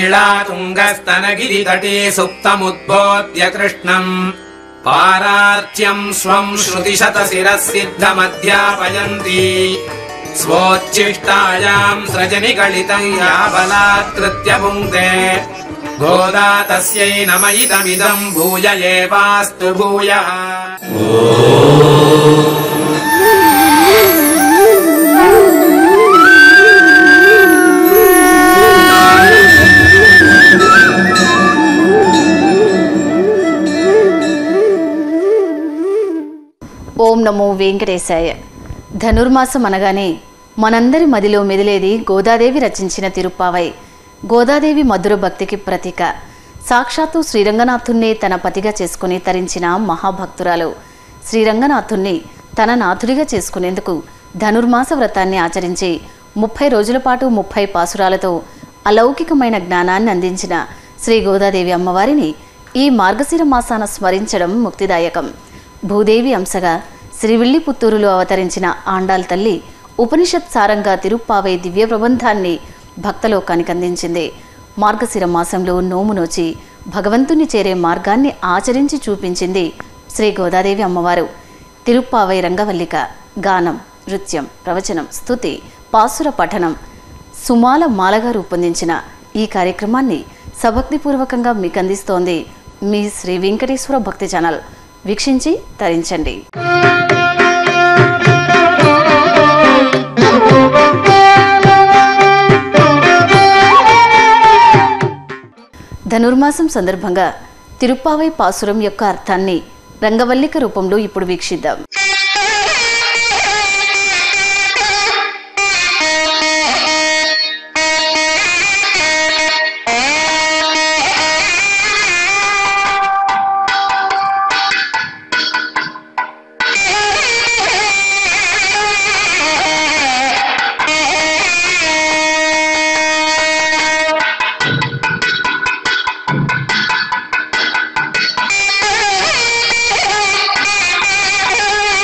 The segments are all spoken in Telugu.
नीलातुङ्गस्तनगिरितटे सुप्तमुद्बोध्य कृष्णम् पारार्च्यम् स्वम् श्रुतिशतशिरः सिद्धमध्यापयन्ती स्वोच्छिष्टायाम् सृजनिकलितम् या बलात्कृत्य पुङ्क्ते गोदा तस्यै नम इदमिदम् भूय एवास्तु भूयः ఓం నమో వెంకటేశాయ ధనుర్మాసం అనగానే మనందరి మదిలో మెదిలేది గోదాదేవి రచించిన తిరుప్పావై గోదాదేవి మధుర భక్తికి ప్రతీక సాక్షాత్తు శ్రీరంగనాథుణ్ణి తన పతిగా చేసుకుని తరించిన మహాభక్తురాలు శ్రీరంగనాథుణ్ణి తన నాథుడిగా చేసుకునేందుకు ధనుర్మాస వ్రతాన్ని ఆచరించి ముప్పై రోజుల పాటు ముప్పై పాసురాలతో అలౌకికమైన జ్ఞానాన్ని అందించిన శ్రీ గోదాదేవి అమ్మవారిని ఈ మార్గశిర మాసాన స్మరించడం ముక్తిదాయకం భూదేవి అంశగా శ్రీవిల్లిపుత్తూరులో అవతరించిన ఆండాల్ తల్లి ఉపనిషత్ సారంగా తిరుప్పావై దివ్య ప్రబంధాన్ని భక్తలోకానికి అందించింది మార్గశిర మాసంలో నోము నోచి భగవంతుని చేరే మార్గాన్ని ఆచరించి చూపించింది శ్రీ గోదాదేవి అమ్మవారు తిరుప్పావై రంగవల్లిక గానం నృత్యం ప్రవచనం స్తుతి పాసుర పఠనం సుమాల మాలగా రూపొందించిన ఈ కార్యక్రమాన్ని సభక్తిపూర్వకంగా మీకు అందిస్తోంది మీ శ్రీ వెంకటేశ్వర భక్తి ఛానల్ వీక్షించి తరించండి ధనుర్మాసం సందర్భంగా తిరుప్పావై పాసురం యొక్క అర్థాన్ని రంగవల్లిక రూపంలో ఇప్పుడు వీక్షిద్దాం Thank you.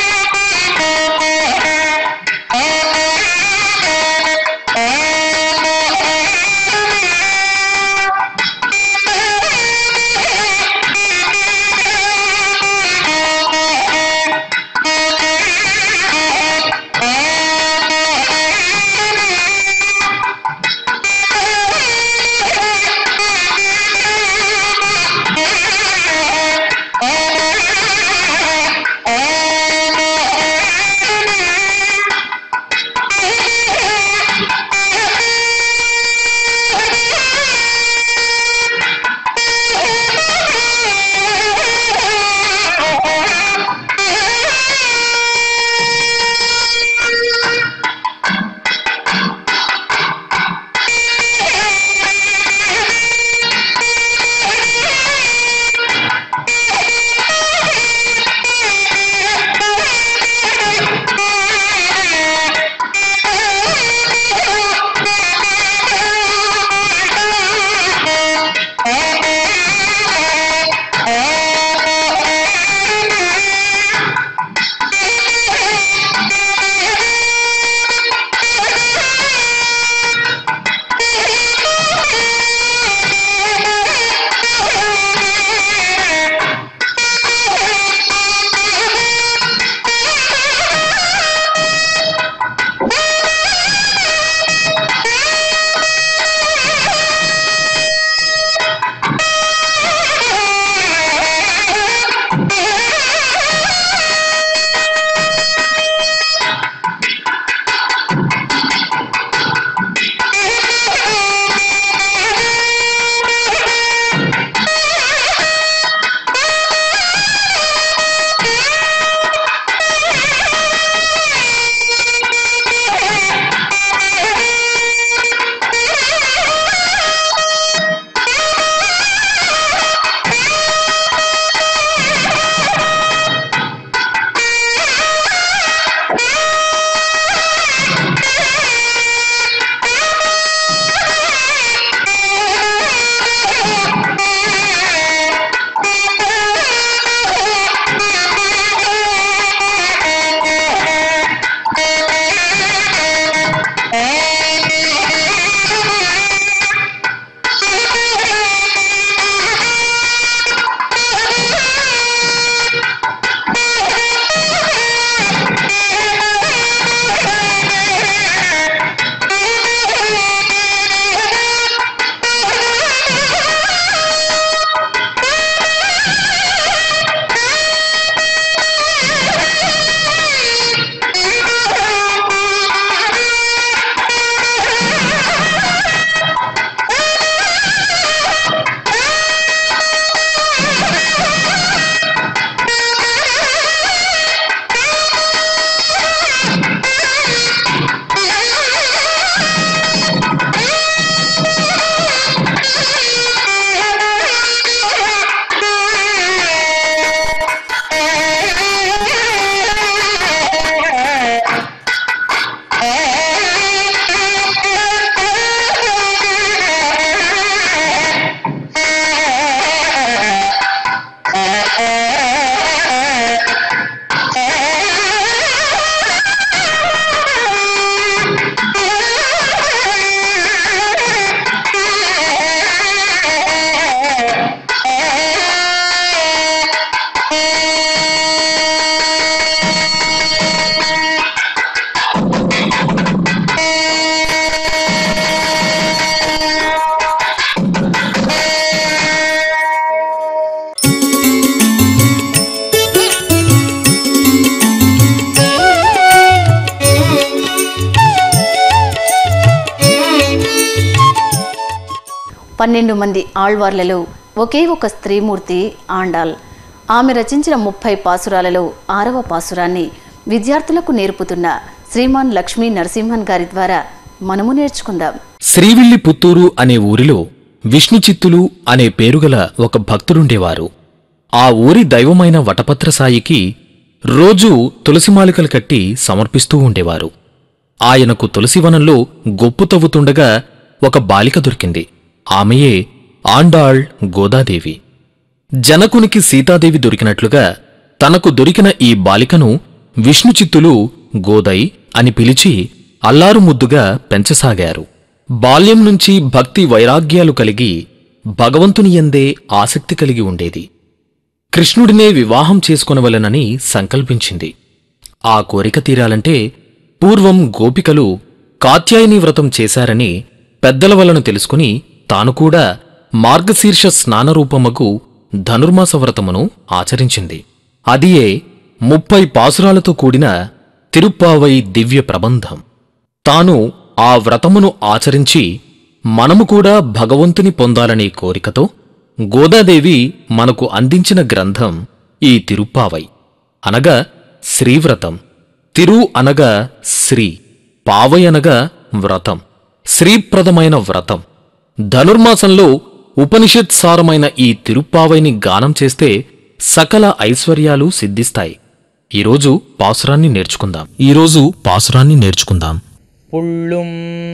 పన్నెండు మంది ఆళ్వార్లలో ఒకే ఒక స్త్రీమూర్తి ఆండాల్ ఆమె రచించిన ముప్పై పాసురాలలో ఆరవ పాసురాన్ని విద్యార్థులకు నేర్పుతున్న శ్రీమాన్ లక్ష్మీ నరసింహన్ గారి ద్వారా మనము నేర్చుకుందాం శ్రీవిల్లి పుత్తూరు అనే ఊరిలో విష్ణుచిత్తులు అనే పేరుగల ఒక భక్తుడుండేవారు ఆ ఊరి దైవమైన వటపత్రసాయికి రోజూ తులసిమాలికలు కట్టి సమర్పిస్తూ ఉండేవారు ఆయనకు తులసివనంలో గొప్పు తవ్వుతుండగా ఒక బాలిక దొరికింది ఆమెయే ఆండాళ్ గోదాదేవి జనకునికి సీతాదేవి దొరికినట్లుగా తనకు దొరికిన ఈ బాలికను విష్ణుచిత్తులు గోదై అని పిలిచి అల్లారు ముద్దుగా పెంచసాగారు బాల్యం నుంచి భక్తి వైరాగ్యాలు కలిగి భగవంతుని యందే ఆసక్తి కలిగి ఉండేది కృష్ణుడినే వివాహం చేసుకొనవలెనని సంకల్పించింది ఆ కోరిక తీరాలంటే పూర్వం గోపికలు కాత్యాయని వ్రతం చేశారని పెద్దల వలన తెలుసుకుని తాను కూడా మార్గశీర్ష స్నానరూపమగు ధనుర్మాస వ్రతమును ఆచరించింది అదియే ముప్పై పాసురాలతో కూడిన తిరుప్పావై దివ్య ప్రబంధం తాను ఆ వ్రతమును ఆచరించి మనము కూడా భగవంతుని పొందాలనే కోరికతో గోదాదేవి మనకు అందించిన గ్రంథం ఈ తిరుప్పావై అనగా శ్రీవ్రతం తిరు అనగా శ్రీ పావై అనగా వ్రతం శ్రీప్రదమైన వ్రతం ధనుర్మాసంలో ఉపనిషత్ సారమైన ఈ తిరుప్పావైని గానం చేస్తే సకల ఐశ్వర్యాలు సిద్ధిస్తాయి ఈరోజు పాసురాన్ని నేర్చుకుందాం ఈరోజు పాసురాన్ని నేర్చుకుందాం പുള്ളും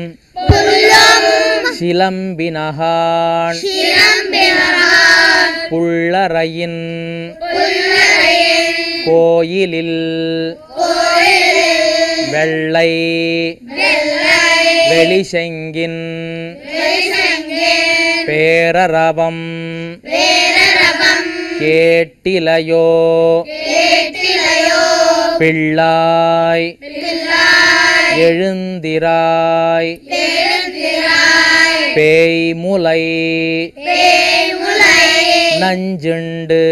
ശിലംബിനഹാൺ പുള്ളറയിൻ കോയിലിൽ വെള്ളൈ വെളിശെങ്കിൻ പേരറവം കേട്ടിലയോ പിള്ളായ് எழுந்திராய் பேய்முலை நஞ்சுண்டு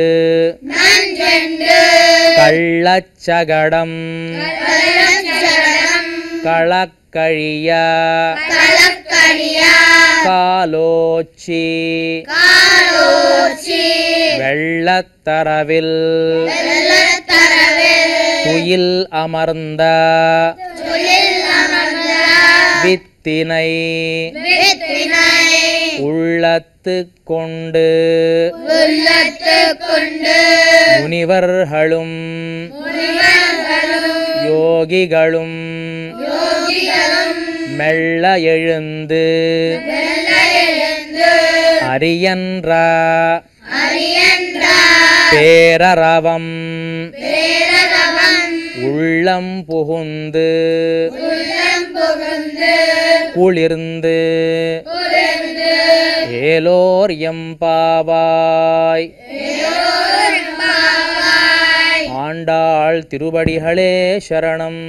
கள்ளச்சகடம் களக்கழிய காலோச்சி வெள்ளத்தரவில் துயில் அமர்ந்த வித்தினை உள்ளத்து கொண்டு முனிவர்களும் யோகிகளும் மெல்ல எழுந்து அரியன்ற பேரரவம் உள்ளம் புகுந்து குளிர்ந்து ஏலோர் எம்பாவாய் ஆண்டாள் திருவடிகளே சரணம்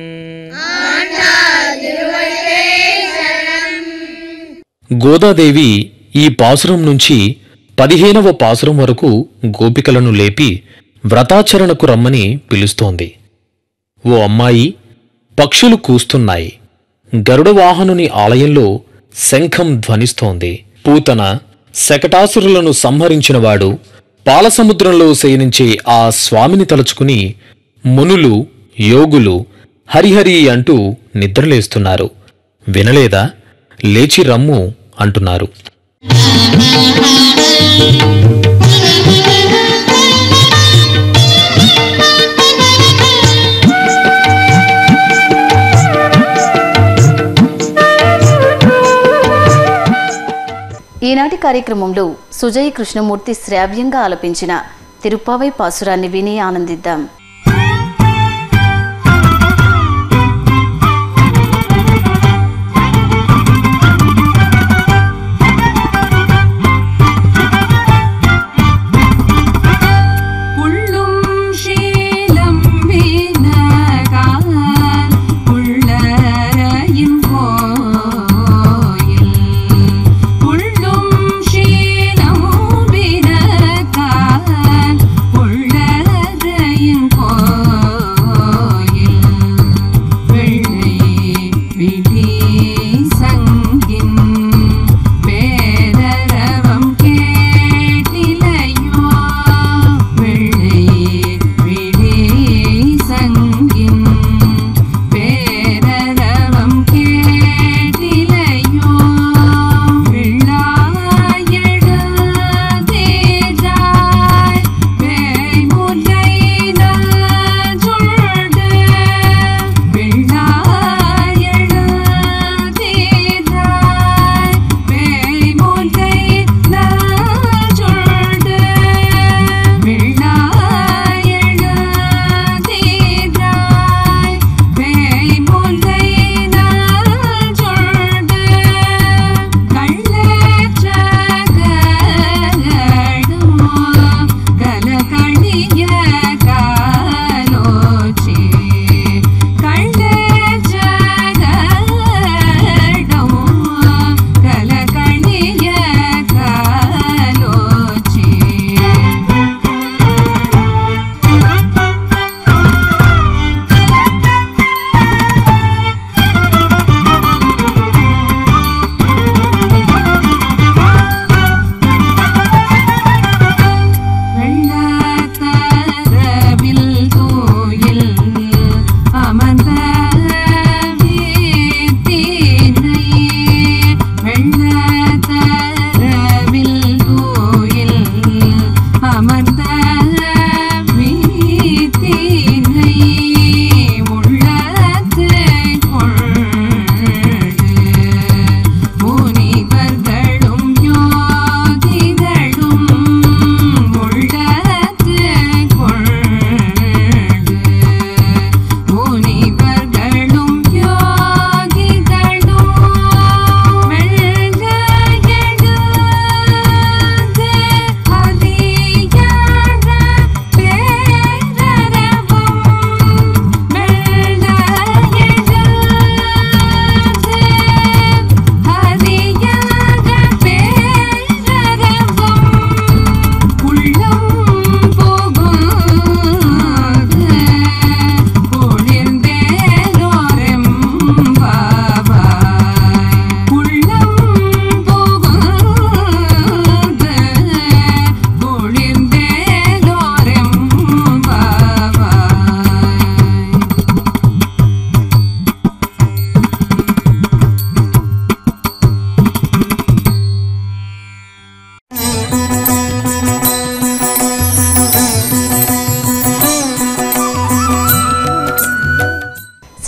గోదాదేవి ఈ పాసురం నుంచి పదిహేనవ పాసురం వరకు గోపికలను లేపి వ్రతాచరణకు రమ్మని పిలుస్తోంది ఓ అమ్మాయి పక్షులు కూస్తున్నాయి గరుడ వాహనుని ఆలయంలో శంఖం ధ్వనిస్తోంది పూతన శకటాసురులను సంహరించినవాడు పాలసముద్రంలో శయనించే ఆ స్వామిని తలుచుకుని మునులు యోగులు హరిహరి అంటూ నిద్రలేస్తున్నారు వినలేదా లేచి రమ్ము అంటున్నారు ఈనాటి కార్యక్రమంలో సుజయ్ కృష్ణమూర్తి శ్రావ్యంగా ఆలపించిన తిరుప్పావై పాసురాన్ని విని ఆనందిద్దాం உள்ளும் ஷீலம் வீணகால் உள்ளரையும் கோயில் உள்ளும் ஷீலம் வீணகால் உள்ளரையும்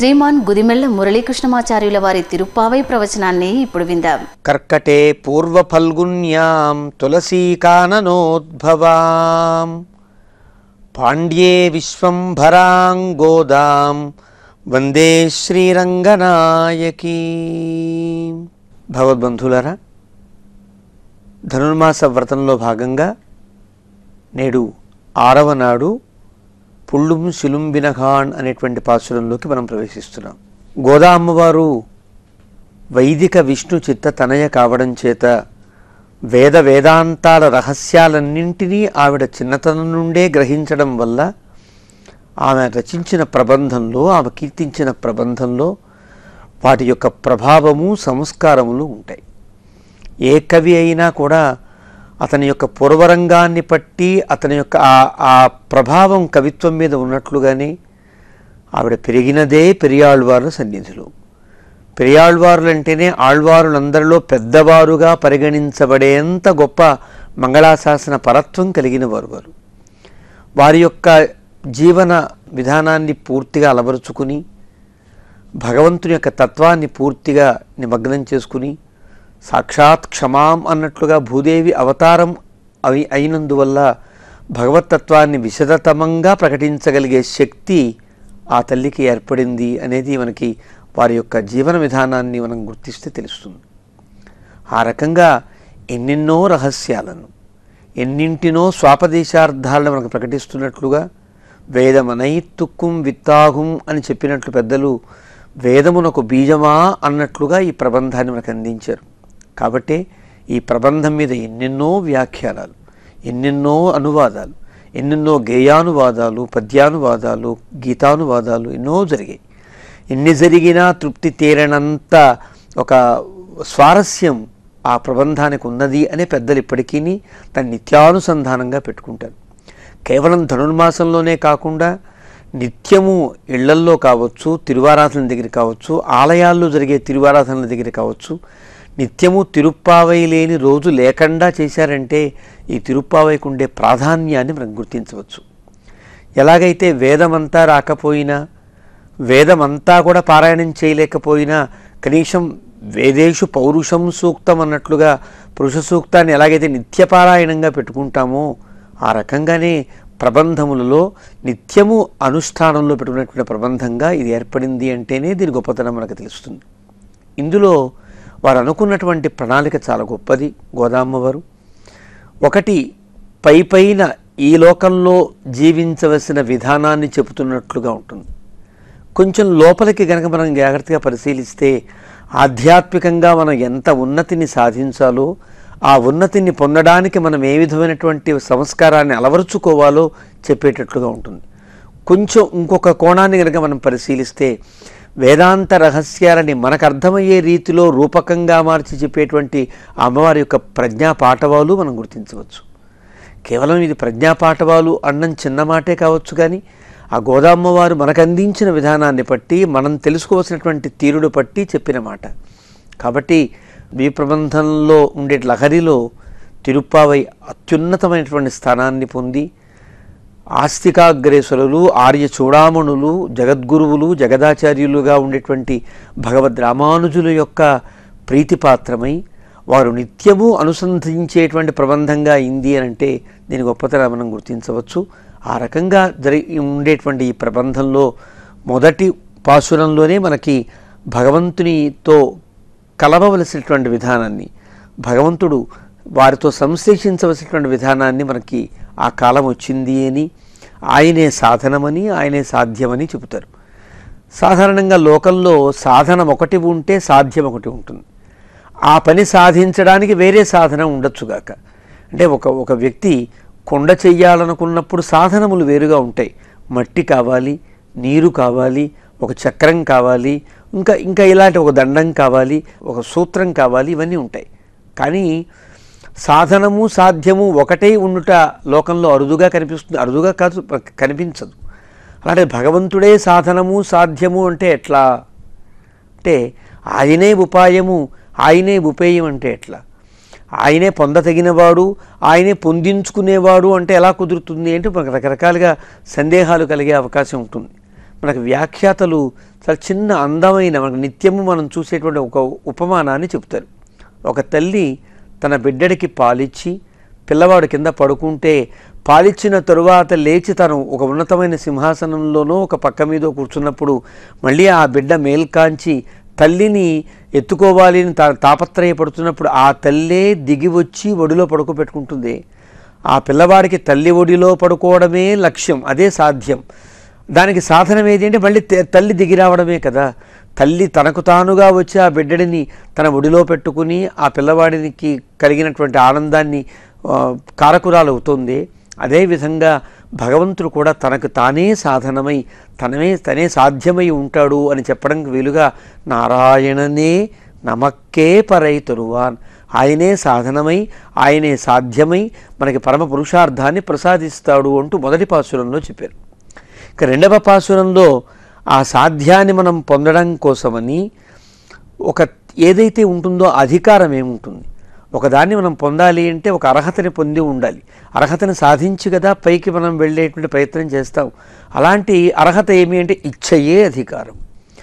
శ్రీమాన్ గుదిమెళ్ల మురళీకృష్ణమాచార్యుల వారి తిరుప్పావై ప్రవచనాన్ని ఇప్పుడు విందాం కర్కటే పూర్వఫల్గున్యాం తులసీకాననోద్భవాం పాండ్యే విశ్వంభరాం గోదాం వందే శ్రీరంగనాయకీ భగవద్బంధులారా ధనుర్మాస వ్రతంలో భాగంగా నేడు ఆరవ నాడు పుళ్ళుం శిలుంబినఘాన్ అనేటువంటి పాసురంలోకి మనం ప్రవేశిస్తున్నాం గోదా అమ్మవారు వైదిక విష్ణు చిత్త తనయ కావడం చేత వేద వేదాంతాల రహస్యాలన్నింటినీ ఆవిడ చిన్నతనం నుండే గ్రహించడం వల్ల ఆమె రచించిన ప్రబంధంలో ఆమె కీర్తించిన ప్రబంధంలో వాటి యొక్క ప్రభావము సంస్కారములు ఉంటాయి ఏ కవి అయినా కూడా అతని యొక్క పూర్వరంగాన్ని పట్టి అతని యొక్క ఆ ఆ ప్రభావం కవిత్వం మీద ఉన్నట్లుగానే ఆవిడ పెరిగినదే పెరియాళ్వార్ల సన్నిధిలో పెరియాళ్వారులు అంటేనే ఆళ్వారులందరిలో పెద్దవారుగా పరిగణించబడేంత గొప్ప మంగళాశాసన పరత్వం కలిగిన వారు వారు వారి యొక్క జీవన విధానాన్ని పూర్తిగా అలవరుచుకుని భగవంతుని యొక్క తత్వాన్ని పూర్తిగా నిమగ్నం చేసుకుని సాక్షాత్ క్షమాం అన్నట్లుగా భూదేవి అవతారం అవి అయినందువల్ల భగవతత్వాన్ని విశదతమంగా ప్రకటించగలిగే శక్తి ఆ తల్లికి ఏర్పడింది అనేది మనకి వారి యొక్క జీవన విధానాన్ని మనం గుర్తిస్తే తెలుస్తుంది ఆ రకంగా ఎన్నెన్నో రహస్యాలను ఎన్నింటినో స్వాపదేశార్థాలను మనకు ప్రకటిస్తున్నట్లుగా వేదమనై తుక్కుం విత్తాహుం అని చెప్పినట్లు పెద్దలు వేదమునకు బీజమా అన్నట్లుగా ఈ ప్రబంధాన్ని మనకు అందించారు కాబట్టి ఈ ప్రబంధం మీద ఎన్నెన్నో వ్యాఖ్యానాలు ఎన్నెన్నో అనువాదాలు ఎన్నెన్నో గేయానువాదాలు పద్యానువాదాలు గీతానువాదాలు ఎన్నో జరిగాయి ఎన్ని జరిగినా తృప్తి తీరనంత ఒక స్వారస్యం ఆ ప్రబంధానికి ఉన్నది అనే పెద్దలు ఇప్పటికీ దాన్ని నిత్యానుసంధానంగా పెట్టుకుంటారు కేవలం ధనుర్మాసంలోనే కాకుండా నిత్యము ఇళ్లల్లో కావచ్చు తిరువారాధనల దగ్గర కావచ్చు ఆలయాల్లో జరిగే తిరువారాధనల దగ్గర కావచ్చు నిత్యము తిరుప్పావై లేని రోజు లేకుండా చేశారంటే ఈ తిరుప్పావైకి ఉండే ప్రాధాన్యాన్ని మనం గుర్తించవచ్చు ఎలాగైతే వేదమంతా రాకపోయినా వేదమంతా కూడా పారాయణం చేయలేకపోయినా కనీసం వేదేషు పౌరుషం సూక్తం అన్నట్లుగా పురుష సూక్తాన్ని ఎలాగైతే నిత్యపారాయణంగా పెట్టుకుంటామో ఆ రకంగానే ప్రబంధములలో నిత్యము అనుష్ఠానంలో పెట్టుకున్నటువంటి ప్రబంధంగా ఇది ఏర్పడింది అంటేనే దీని గొప్పతనం మనకు తెలుస్తుంది ఇందులో వారు అనుకున్నటువంటి ప్రణాళిక చాలా గొప్పది గోదామ్మవారు ఒకటి పై పైన ఈ లోకంలో జీవించవలసిన విధానాన్ని చెబుతున్నట్లుగా ఉంటుంది కొంచెం లోపలికి గనక మనం జాగ్రత్తగా పరిశీలిస్తే ఆధ్యాత్మికంగా మనం ఎంత ఉన్నతిని సాధించాలో ఆ ఉన్నతిని పొందడానికి మనం ఏ విధమైనటువంటి సంస్కారాన్ని అలవరుచుకోవాలో చెప్పేటట్లుగా ఉంటుంది కొంచెం ఇంకొక కోణాన్ని కనుక మనం పరిశీలిస్తే వేదాంత రహస్యాలని మనకు అర్థమయ్యే రీతిలో రూపకంగా మార్చి చెప్పేటువంటి అమ్మవారి యొక్క ప్రజ్ఞా పాఠవాలు మనం గుర్తించవచ్చు కేవలం ఇది ప్రజ్ఞా పాఠవాలు అన్నం చిన్న మాటే కావచ్చు కానీ ఆ గోదామ్మవారు మనకు అందించిన విధానాన్ని బట్టి మనం తెలుసుకోవాల్సినటువంటి తీరుడు పట్టి చెప్పిన మాట కాబట్టి ఈ ప్రబంధంలో ఉండే లహరిలో తిరుప్పావై అత్యున్నతమైనటువంటి స్థానాన్ని పొంది ఆస్తికాగ్రేశ్వరులు ఆర్య చూడామణులు జగద్గురువులు జగదాచార్యులుగా ఉండేటువంటి భగవద్ రామానుజుల యొక్క ప్రీతిపాత్రమై వారు నిత్యము అనుసంధించేటువంటి ప్రబంధంగా అయింది అని అంటే దీని గొప్పతనం మనం గుర్తించవచ్చు ఆ రకంగా జరిగి ఉండేటువంటి ఈ ప్రబంధంలో మొదటి పాసురంలోనే మనకి భగవంతునితో కలవవలసినటువంటి విధానాన్ని భగవంతుడు వారితో సంశ్లేషించవలసినటువంటి విధానాన్ని మనకి ఆ కాలం వచ్చింది అని ఆయనే సాధనమని ఆయనే సాధ్యమని చెబుతారు సాధారణంగా లోకంలో సాధనం ఒకటి ఉంటే సాధ్యం ఒకటి ఉంటుంది ఆ పని సాధించడానికి వేరే సాధన ఉండొచ్చుగాక అంటే ఒక ఒక వ్యక్తి కొండ చెయ్యాలనుకున్నప్పుడు సాధనములు వేరుగా ఉంటాయి మట్టి కావాలి నీరు కావాలి ఒక చక్రం కావాలి ఇంకా ఇంకా ఇలాంటి ఒక దండం కావాలి ఒక సూత్రం కావాలి ఇవన్నీ ఉంటాయి కానీ సాధనము సాధ్యము ఒకటే ఉండుట లోకంలో అరుదుగా కనిపిస్తుంది అరుదుగా కాదు కనిపించదు అలాంటి భగవంతుడే సాధనము సాధ్యము అంటే ఎట్లా అంటే ఆయనే ఉపాయము ఆయనే ఉపేయం అంటే ఎట్లా ఆయనే పొందతగినవాడు ఆయనే పొందించుకునేవాడు అంటే ఎలా కుదురుతుంది అంటే మనకు రకరకాలుగా సందేహాలు కలిగే అవకాశం ఉంటుంది మనకు వ్యాఖ్యాతలు చాలా చిన్న అందమైన మనకు నిత్యము మనం చూసేటువంటి ఒక ఉపమానాన్ని చెప్తారు ఒక తల్లి తన బిడ్డడికి పాలిచ్చి పిల్లవాడు కింద పడుకుంటే పాలిచ్చిన తరువాత లేచి తను ఒక ఉన్నతమైన సింహాసనంలోనో ఒక పక్క మీదో కూర్చున్నప్పుడు మళ్ళీ ఆ బిడ్డ మేల్కాంచి తల్లిని ఎత్తుకోవాలి అని తా తాపత్రయపడుతున్నప్పుడు ఆ తల్లే దిగి వచ్చి ఒడిలో పడుకోబెట్టుకుంటుంది ఆ పిల్లవాడికి తల్లి ఒడిలో పడుకోవడమే లక్ష్యం అదే సాధ్యం దానికి సాధనం ఏది అంటే మళ్ళీ తే- తల్లి దిగి రావడమే కదా తల్లి తనకు తానుగా వచ్చి ఆ బిడ్డడిని తన ఒడిలో పెట్టుకుని ఆ పిల్లవాడికి కలిగినటువంటి ఆనందాన్ని ఆ, కారకురాలవుతుంది అదేవిధంగా భగవంతుడు కూడా తనకు తానే సాధనమై తనమే తనే సాధ్యమై ఉంటాడు అని చెప్పడానికి వీలుగా నారాయణనే నమక్కే పరై తరువాన్ ఆయనే సాధనమై ఆయనే సాధ్యమై మనకి పరమ పురుషార్థాన్ని ప్రసాదిస్తాడు అంటూ మొదటి పాసురంలో చెప్పారు ఇక రెండవ పాసురంలో ఆ సాధ్యాన్ని మనం పొందడం కోసమని ఒక ఏదైతే ఉంటుందో అధికారం ఏముంటుంది ఒకదాన్ని మనం పొందాలి అంటే ఒక అర్హతని పొంది ఉండాలి అర్హతని సాధించి కదా పైకి మనం వెళ్ళేటువంటి ప్రయత్నం చేస్తాం అలాంటి అర్హత ఏమి అంటే ఇచ్చయే అధికారం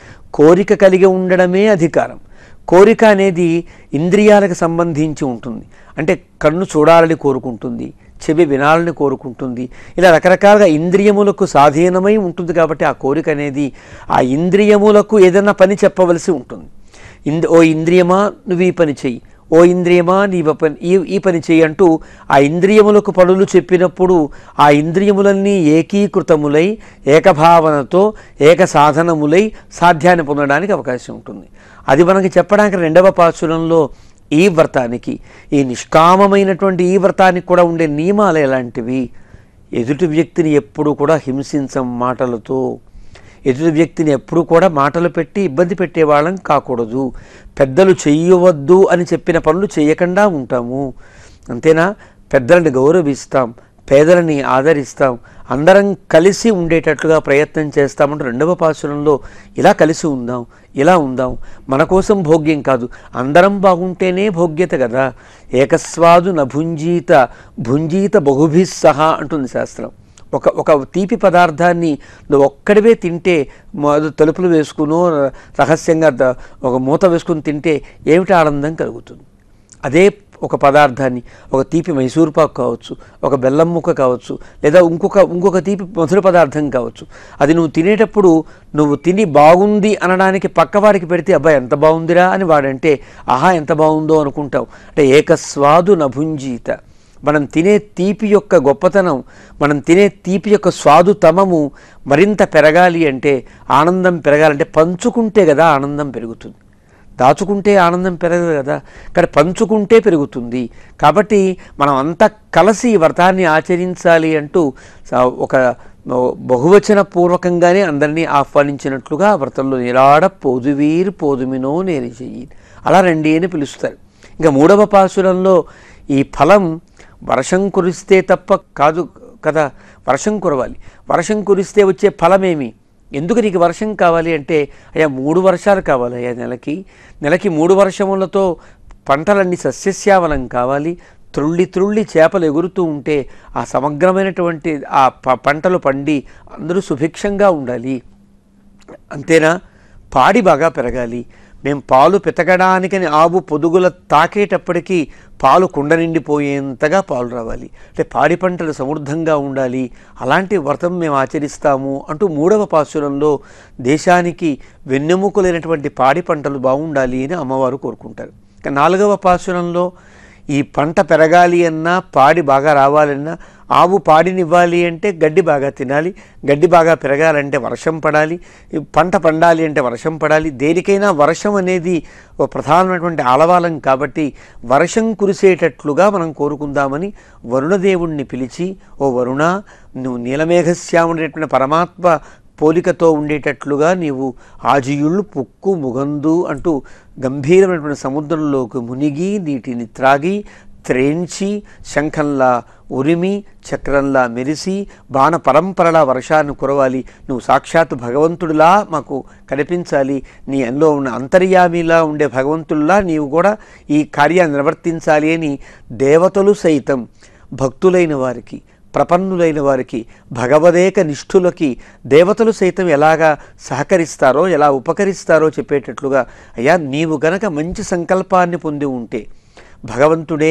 కోరిక కలిగి ఉండడమే అధికారం కోరిక అనేది ఇంద్రియాలకు సంబంధించి ఉంటుంది అంటే కన్ను చూడాలని కోరుకుంటుంది చెవి వినాలని కోరుకుంటుంది ఇలా రకరకాలుగా ఇంద్రియములకు స్వాధీనమై ఉంటుంది కాబట్టి ఆ కోరిక అనేది ఆ ఇంద్రియములకు ఏదైనా పని చెప్పవలసి ఉంటుంది ఇంద్ ఓ ఇంద్రియమా నువ్వు ఈ పని చెయ్యి ఓ ఇంద్రియమా నీ పని ఈ ఈ పని చెయ్యి అంటూ ఆ ఇంద్రియములకు పనులు చెప్పినప్పుడు ఆ ఇంద్రియములన్నీ ఏకీకృతములై ఏకభావనతో ఏక సాధనములై సాధ్యాన్ని పొందడానికి అవకాశం ఉంటుంది అది మనకి చెప్పడానికి రెండవ పాచురంలో ఈ వ్రతానికి ఈ నిష్కామమైనటువంటి ఈ వ్రతానికి కూడా ఉండే నియమాలు ఎలాంటివి ఎదుటి వ్యక్తిని ఎప్పుడు కూడా హింసించం మాటలతో ఎదుటి వ్యక్తిని ఎప్పుడు కూడా మాటలు పెట్టి ఇబ్బంది పెట్టేవాళ్ళం కాకూడదు పెద్దలు చెయ్యవద్దు అని చెప్పిన పనులు చేయకుండా ఉంటాము అంతేనా పెద్దలని గౌరవిస్తాం పేదలని ఆదరిస్తాం అందరం కలిసి ఉండేటట్లుగా ప్రయత్నం చేస్తామంటూ రెండవ పాసురంలో ఇలా కలిసి ఉందాం ఇలా ఉందాం మన కోసం భోగ్యం కాదు అందరం బాగుంటేనే భోగ్యత కదా ఏకస్వాదు నభుంజీత భుంజీత బహుభిస్ సహా అంటుంది శాస్త్రం ఒక ఒక తీపి పదార్థాన్ని నువ్వు ఒక్కడివే తింటే మొద- తలుపులు వేసుకునో రహస్యంగా ద- ఒక మూత వేసుకుని తింటే ఏమిటి ఆనందం కలుగుతుంది అదే ఒక పదార్థాన్ని ఒక తీపి మైసూర్ పాకు కావచ్చు ఒక బెల్లం ముక్క కావచ్చు లేదా ఇంకొక ఇంకొక తీపి మధుర పదార్థం కావచ్చు అది నువ్వు తినేటప్పుడు నువ్వు తిని బాగుంది అనడానికి పక్కవాడికి పెడితే అబ్బాయి ఎంత బాగుందిరా అని వాడంటే ఆహా ఎంత బాగుందో అనుకుంటావు అంటే ఏకస్వాదు నభుంజీత మనం తినే తీపి యొక్క గొప్పతనం మనం తినే తీపి యొక్క స్వాదుతమము మరింత పెరగాలి అంటే ఆనందం పెరగాలంటే పంచుకుంటే కదా ఆనందం పెరుగుతుంది దాచుకుంటే ఆనందం పెరగదు కదా కానీ పంచుకుంటే పెరుగుతుంది కాబట్టి మనం అంతా కలిసి ఈ వ్రతాన్ని ఆచరించాలి అంటూ స- ఒక బహువచన పూర్వకంగానే అందరినీ ఆహ్వానించినట్లుగా ఆ వ్రతంలో నిరాడ పోదువీరు పోదుమినో నేరి చెయ్యి అలా రండి అని పిలుస్తారు ఇంకా మూడవ పాసురంలో ఈ ఫలం వర్షం కురిస్తే తప్ప కాదు కదా వర్షం కురవాలి వర్షం కురిస్తే వచ్చే ఫలమేమి ఎందుకు నీకు వర్షం కావాలి అంటే అయ్యా మూడు వర్షాలు కావాలి అయ్యా నెలకి నెలకి మూడు వర్షములతో పంటలన్నీ సస్యశ్యామలం కావాలి త్రుళ్ళి త్రుళ్ళి చేపలు ఎగురుతూ ఉంటే ఆ సమగ్రమైనటువంటి ఆ ప- పంటలు పండి అందరూ సుభిక్షంగా ఉండాలి అంతేనా పాడి బాగా పెరగాలి మేము పాలు పితకడానికని ఆవు పొదుగుల తాకేటప్పటికీ పాలు కుండ నిండిపోయేంతగా పాలు రావాలి అంటే పాడి పంటలు సమృద్ధంగా ఉండాలి అలాంటి వ్రతం మేము ఆచరిస్తాము అంటూ మూడవ పాసురంలో దేశానికి వెన్నెముకలైనటువంటి పాడి పంటలు బాగుండాలి అని అమ్మవారు కోరుకుంటారు ఇక నాలుగవ పాసురంలో ఈ పంట పెరగాలి అన్నా పాడి బాగా రావాలన్నా ఆవు పాడినివ్వాలి అంటే గడ్డి బాగా తినాలి గడ్డి బాగా పెరగాలంటే వర్షం పడాలి ఈ పంట పండాలి అంటే వర్షం పడాలి దేనికైనా వర్షం అనేది ఒక ప్రధానమైనటువంటి ఆలవాలం కాబట్టి వర్షం కురిసేటట్లుగా మనం కోరుకుందామని వరుణదేవుణ్ణి పిలిచి ఓ వరుణ నువ్వు నీలమేఘశ్యాముడైనటువంటి పరమాత్మ పోలికతో ఉండేటట్లుగా నీవు ఆజియుళ్ళు పుక్కు ముగందు అంటూ గంభీరమైనటువంటి సముద్రంలోకి మునిగి నీటిని త్రాగి త్రేంచి శంఖంలా ఉరిమి చక్రంలా మెరిసి బాణ పరంపరలా వర్షాన్ని కురవాలి నువ్వు సాక్షాత్ భగవంతుడిలా మాకు కనిపించాలి నీ అందులో ఉన్న అంతర్యామిలా ఉండే భగవంతుడిలా నీవు కూడా ఈ కార్యాన్ని నిర్వర్తించాలి అని దేవతలు సైతం భక్తులైన వారికి ప్రపన్నులైన వారికి భగవదేక నిష్ఠులకి దేవతలు సైతం ఎలాగా సహకరిస్తారో ఎలా ఉపకరిస్తారో చెప్పేటట్లుగా అయ్యా నీవు గనక మంచి సంకల్పాన్ని పొంది ఉంటే భగవంతుడే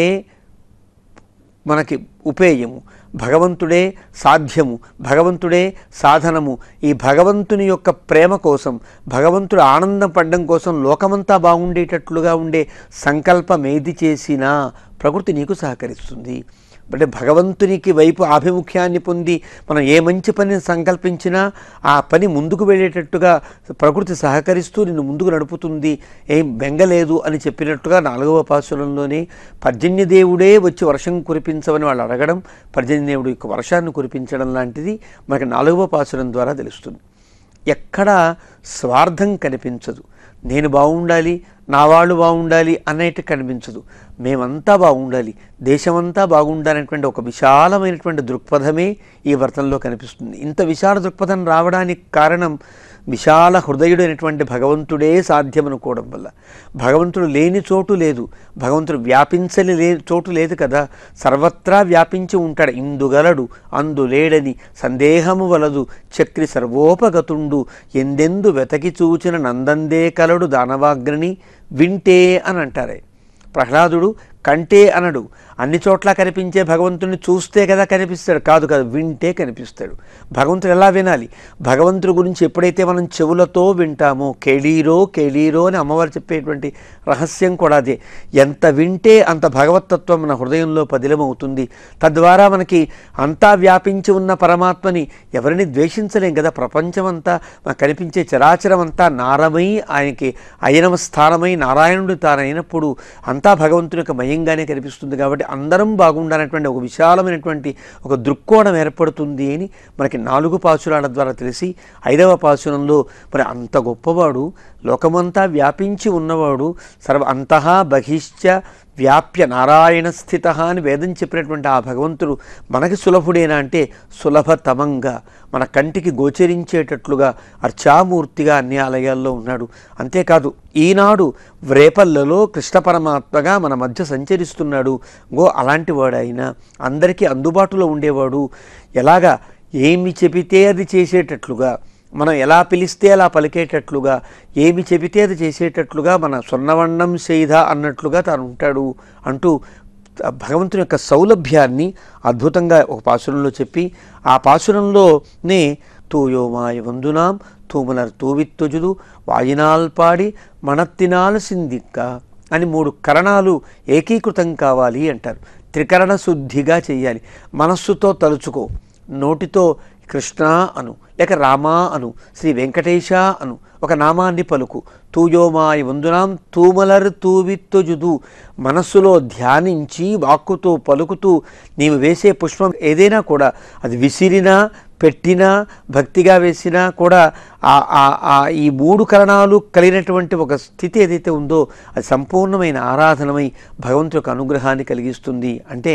మనకి ఉపేయము భగవంతుడే సాధ్యము భగవంతుడే సాధనము ఈ భగవంతుని యొక్క ప్రేమ కోసం భగవంతుడు ఆనందం పడడం కోసం లోకమంతా బాగుండేటట్లుగా ఉండే సంకల్పం ఏది చేసినా ప్రకృతి నీకు సహకరిస్తుంది అంటే భగవంతునికి వైపు ఆభిముఖ్యాన్ని పొంది మనం ఏ మంచి పనిని సంకల్పించినా ఆ పని ముందుకు వెళ్ళేటట్టుగా ప్రకృతి సహకరిస్తూ నిన్ను ముందుకు నడుపుతుంది ఏం బెంగలేదు అని చెప్పినట్టుగా నాలుగవ పాసురంలోనే పర్జన్యదేవుడే వచ్చి వర్షం కురిపించమని వాళ్ళు అడగడం పర్జన్యదేవుడు యొక్క వర్షాన్ని కురిపించడం లాంటిది మనకి నాలుగవ పాసురం ద్వారా తెలుస్తుంది ఎక్కడా స్వార్థం కనిపించదు నేను బాగుండాలి నా వాళ్ళు బాగుండాలి అనేటి కనిపించదు మేమంతా బాగుండాలి దేశమంతా బాగుండాలనేటువంటి ఒక విశాలమైనటువంటి దృక్పథమే ఈ వర్తంలో కనిపిస్తుంది ఇంత విశాల దృక్పథం రావడానికి కారణం విశాల హృదయుడైనటువంటి భగవంతుడే సాధ్యమనుకోవడం వల్ల భగవంతుడు లేని చోటు లేదు భగవంతుడు వ్యాపించని లే చోటు లేదు కదా సర్వత్రా వ్యాపించి ఉంటాడు ఇందుగలడు అందు లేడని సందేహము వలదు చక్రి సర్వోపగతుండు ఎందెందు వెతకి చూచిన నందందే కలడు దానవాగ్ని వింటే అని అంటారే ప్రహ్లాదుడు కంటే అనడు అన్ని చోట్ల కనిపించే భగవంతుడిని చూస్తే కదా కనిపిస్తాడు కాదు కాదు వింటే కనిపిస్తాడు భగవంతుడు ఎలా వినాలి భగవంతుడి గురించి ఎప్పుడైతే మనం చెవులతో వింటామో కేళీరో కేళీరో అని అమ్మవారు చెప్పేటువంటి రహస్యం కూడా అదే ఎంత వింటే అంత భగవతత్వం మన హృదయంలో పదిలమవుతుంది తద్వారా మనకి అంతా వ్యాపించి ఉన్న పరమాత్మని ఎవరిని ద్వేషించలేం కదా ప్రపంచమంతా మనకు కనిపించే చరాచరం అంతా నారమై ఆయనకి అయనమ స్థానమై నారాయణుడు తానైనప్పుడు అంతా భగవంతుని యొక్క మయంగానే కనిపిస్తుంది కాబట్టి అందరం బాగుండాలనేటువంటి ఒక విశాలమైనటువంటి ఒక దృక్కోణం ఏర్పడుతుంది అని మనకి నాలుగు పాసురాల ద్వారా తెలిసి ఐదవ పాసురంలో మరి అంత గొప్పవాడు లోకమంతా వ్యాపించి ఉన్నవాడు సర్వ అంతః బహిశ్చ వ్యాప్య నారాయణ స్థిత అని వేదం చెప్పినటువంటి ఆ భగవంతుడు మనకి సులభుడేనా అంటే సులభతమంగా మన కంటికి గోచరించేటట్లుగా అర్చామూర్తిగా అన్ని ఆలయాల్లో ఉన్నాడు అంతేకాదు ఈనాడు వ్రేపల్లలో కృష్ణ పరమాత్మగా మన మధ్య సంచరిస్తున్నాడు గో అలాంటి వాడు ఆయన అందరికీ అందుబాటులో ఉండేవాడు ఎలాగా ఏమి చెబితే అది చేసేటట్లుగా మనం ఎలా పిలిస్తే అలా పలికేటట్లుగా ఏమి చెబితే అది చేసేటట్లుగా మన సొన్నవన్నం చేయిద అన్నట్లుగా తాను ఉంటాడు అంటూ భగవంతుని యొక్క సౌలభ్యాన్ని అద్భుతంగా ఒక పాసురంలో చెప్పి ఆ పాసురంలోనే తూయోమాయ వందునాం తూమలర్ తూవిత్తుజుదు వాయినాల్ పాడి మనత్తినాల్ సిందిక్క అని మూడు కరణాలు ఏకీకృతం కావాలి అంటారు త్రికరణ శుద్ధిగా చేయాలి మనస్సుతో తలుచుకో నోటితో కృష్ణ అను లేక రామా అను శ్రీ వెంకటేశ అను ఒక నామాన్ని పలుకు తూయోమాయ వందునాం తూమలర్ తూవిత్తుజుదు మనస్సులో ధ్యానించి వాక్కుతో పలుకుతూ నీవు వేసే పుష్పం ఏదైనా కూడా అది విసిరినా పెట్టినా భక్తిగా వేసినా కూడా ఆ- ఆ- ఆ ఈ మూడు కరణాలు కలిగినటువంటి ఒక స్థితి ఏదైతే ఉందో అది సంపూర్ణమైన ఆరాధనమై భగవంతుడి యొక్క అనుగ్రహాన్ని కలిగిస్తుంది అంటే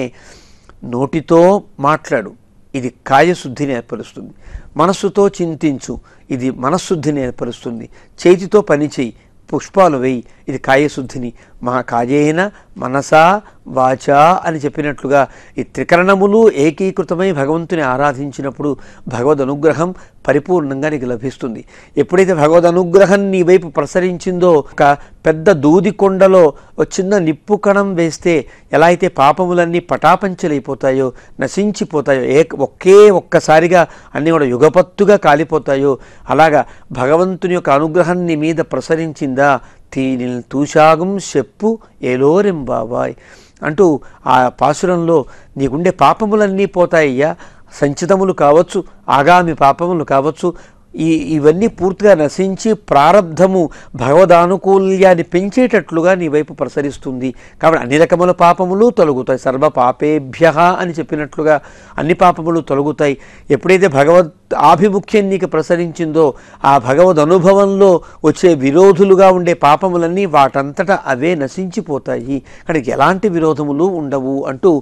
నోటితో మాట్లాడు ఇది కాయశుద్ధిని ఏర్పరుస్తుంది మనస్సుతో చింతించు ఇది మనశ్శుద్ధిని ఏర్పరుస్తుంది చేతితో పని చేయి పుష్పాలు వేయి ఇది కాయశుద్ధిని మా కాయేన మనసా వాచా అని చెప్పినట్లుగా ఈ త్రికరణములు ఏకీకృతమై భగవంతుని ఆరాధించినప్పుడు భగవద్ అనుగ్రహం పరిపూర్ణంగా నీకు లభిస్తుంది ఎప్పుడైతే భగవద్ అనుగ్రహం నీ వైపు ప్రసరించిందో ఒక పెద్ద దూది కొండలో ఒక చిన్న నిప్పు కణం వేస్తే ఎలా అయితే పాపములన్నీ పటాపంచలైపోతాయో నశించిపోతాయో ఏ ఒకే ఒక్కసారిగా అన్నీ కూడా యుగపత్తుగా కాలిపోతాయో అలాగా భగవంతుని యొక్క అనుగ్రహం నీ మీద ప్రసరించిందా తీనిల్ తూషాగం చెప్పు ఏలోరెం బాబాయ్ అంటూ ఆ పాసురంలో నీకుండే పాపములన్నీ పోతాయ్యా సంచితములు కావచ్చు ఆగామి పాపములు కావచ్చు ఈ ఇవన్నీ పూర్తిగా నశించి ప్రారంధము భగవదానుకూల్యాన్ని పెంచేటట్లుగా నీ వైపు ప్రసరిస్తుంది కాబట్టి అన్ని రకముల పాపములు తొలగుతాయి సర్వ పాపేభ్య అని చెప్పినట్లుగా అన్ని పాపములు తొలగుతాయి ఎప్పుడైతే భగవద్ ఆభిముఖ్యం నీకు ప్రసరించిందో ఆ భగవద్ అనుభవంలో వచ్చే విరోధులుగా ఉండే పాపములన్నీ వాటంతటా అవే నశించిపోతాయి కానీ ఎలాంటి విరోధములు ఉండవు అంటూ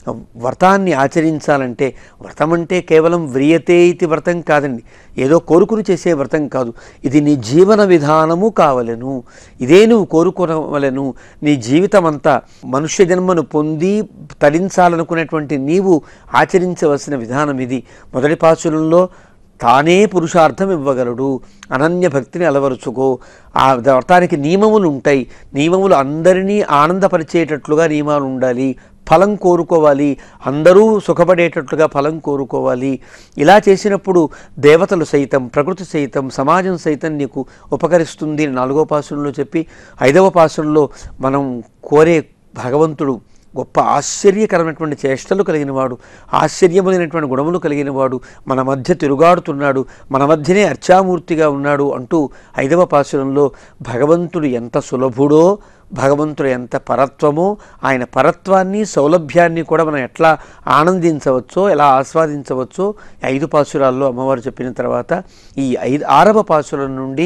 వ్రతాన్ని ఆచరించాలంటే వ్రతం అంటే కేవలం వ్రియతే ఇది వ్రతం కాదండి ఏదో కోరుకుని చేసే వ్రతం కాదు ఇది నీ జీవన విధానము కావలను ఇదే నువ్వు కోరుకోవలను నీ జీవితం అంతా మనుష్య జన్మను పొంది తరించాలనుకునేటువంటి నీవు ఆచరించవలసిన విధానం ఇది మొదటి పాసురంలో తానే పురుషార్థం ఇవ్వగలడు అనన్య భక్తిని అలవరుచుకో ఆ వ్రతానికి నియమములు ఉంటాయి నియమములు అందరినీ ఆనందపరిచేటట్లుగా నియమాలు ఉండాలి ఫలం కోరుకోవాలి అందరూ సుఖపడేటట్లుగా ఫలం కోరుకోవాలి ఇలా చేసినప్పుడు దేవతలు సైతం ప్రకృతి సైతం సమాజం సైతం నీకు ఉపకరిస్తుంది అని నాలుగో పాసురంలో చెప్పి ఐదవ పాసురంలో మనం కోరే భగవంతుడు గొప్ప ఆశ్చర్యకరమైనటువంటి చేష్టలు కలిగిన వాడు ఆశ్చర్యమైనటువంటి గుణములు కలిగిన వాడు మన మధ్య తిరుగాడుతున్నాడు మన మధ్యనే అర్చామూర్తిగా ఉన్నాడు అంటూ ఐదవ పాసురంలో భగవంతుడు ఎంత సులభుడో భగవంతుడు ఎంత పరత్వమో ఆయన పరత్వాన్ని సౌలభ్యాన్ని కూడా మనం ఎట్లా ఆనందించవచ్చో ఎలా ఆస్వాదించవచ్చో ఈ ఐదు పాసురాల్లో అమ్మవారు చెప్పిన తర్వాత ఈ ఐదు ఆరవ పాసురం నుండి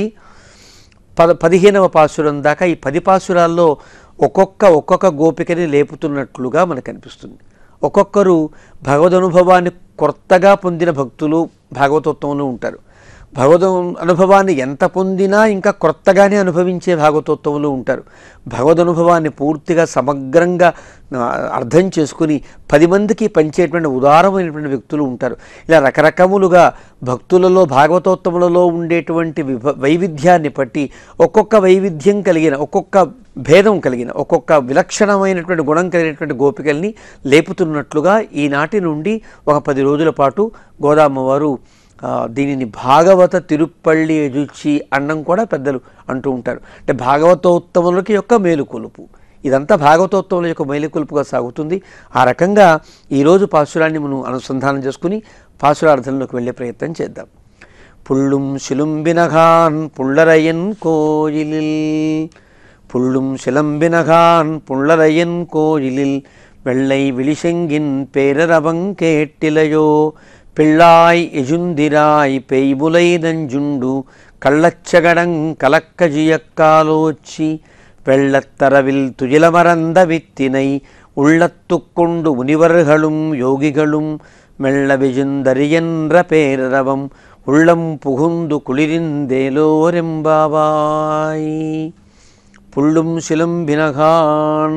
పద పదిహేనవ పాసురం దాకా ఈ పది పాసురాల్లో ఒక్కొక్క ఒక్కొక్క గోపికని లేపుతున్నట్లుగా మనకు అనిపిస్తుంది ఒక్కొక్కరు భగవదనుభవాన్ని కొత్తగా పొందిన భక్తులు భాగవతోత్వంలో ఉంటారు భగవద్ అనుభవాన్ని ఎంత పొందినా ఇంకా కొత్తగానే అనుభవించే భాగవతోత్వంలో ఉంటారు భగవద్ అనుభవాన్ని పూర్తిగా సమగ్రంగా ఆ, అర్థం చేసుకుని పది మందికి పంచేటువంటి ఉదారమైనటువంటి వ్యక్తులు ఉంటారు ఇలా రకరకములుగా భక్తులలో భాగవతోత్తములలో ఉండేటువంటి విభ వైవిధ్యాన్ని బట్టి ఒక్కొక్క వైవిధ్యం కలిగిన ఒక్కొక్క భేదం కలిగిన ఒక్కొక్క విలక్షణమైనటువంటి గుణం కలిగినటువంటి గోపికల్ని లేపుతున్నట్లుగా ఈనాటి నుండి ఒక పది రోజుల పాటు గోదామ్మవారు ఆ, దీనిని భాగవత తిరుప్పళ్ళి ఎజుచి అన్నం కూడా పెద్దలు అంటూ ఉంటారు అంటే భాగవతోత్తములకి యొక్క మేలుకొలుపు ఇదంతా భాగవతోత్తముల యొక్క మేలుకొలుపుగా సాగుతుంది ఆ రకంగా ఈరోజు పాసురాన్ని మనం అనుసంధానం చేసుకుని పాసురార్థంలోకి వెళ్ళే ప్రయత్నం చేద్దాం పుళ్ళుం శిలుంబినగాన్ పుళ్ళరయన్ కోయిలిల్ புள்ளும் சிலம்பினகான் புள்ளரையன் கோயிலில் வெள்ளை விழிசெங்கின் பேரரவங் கேட்டிலையோ பிள்ளாய் எஜுந்திராய் பெய்புலை நஞ்சுண்டு கள்ளச்சகடங் கலக்கஜியக்காலோச்சி வெள்ளத்தரவில் துயிலமறந்த வித்தினை உள்ளத்துக்கொண்டு முனிவர்களும் யோகிகளும் மெல்ல விஜுந்தரியன்ற பேரரவம் உள்ளம் புகுந்து குளிரிந்தேலோரெம்பாவாய் పుళ్ళుం శిలంబినగాన్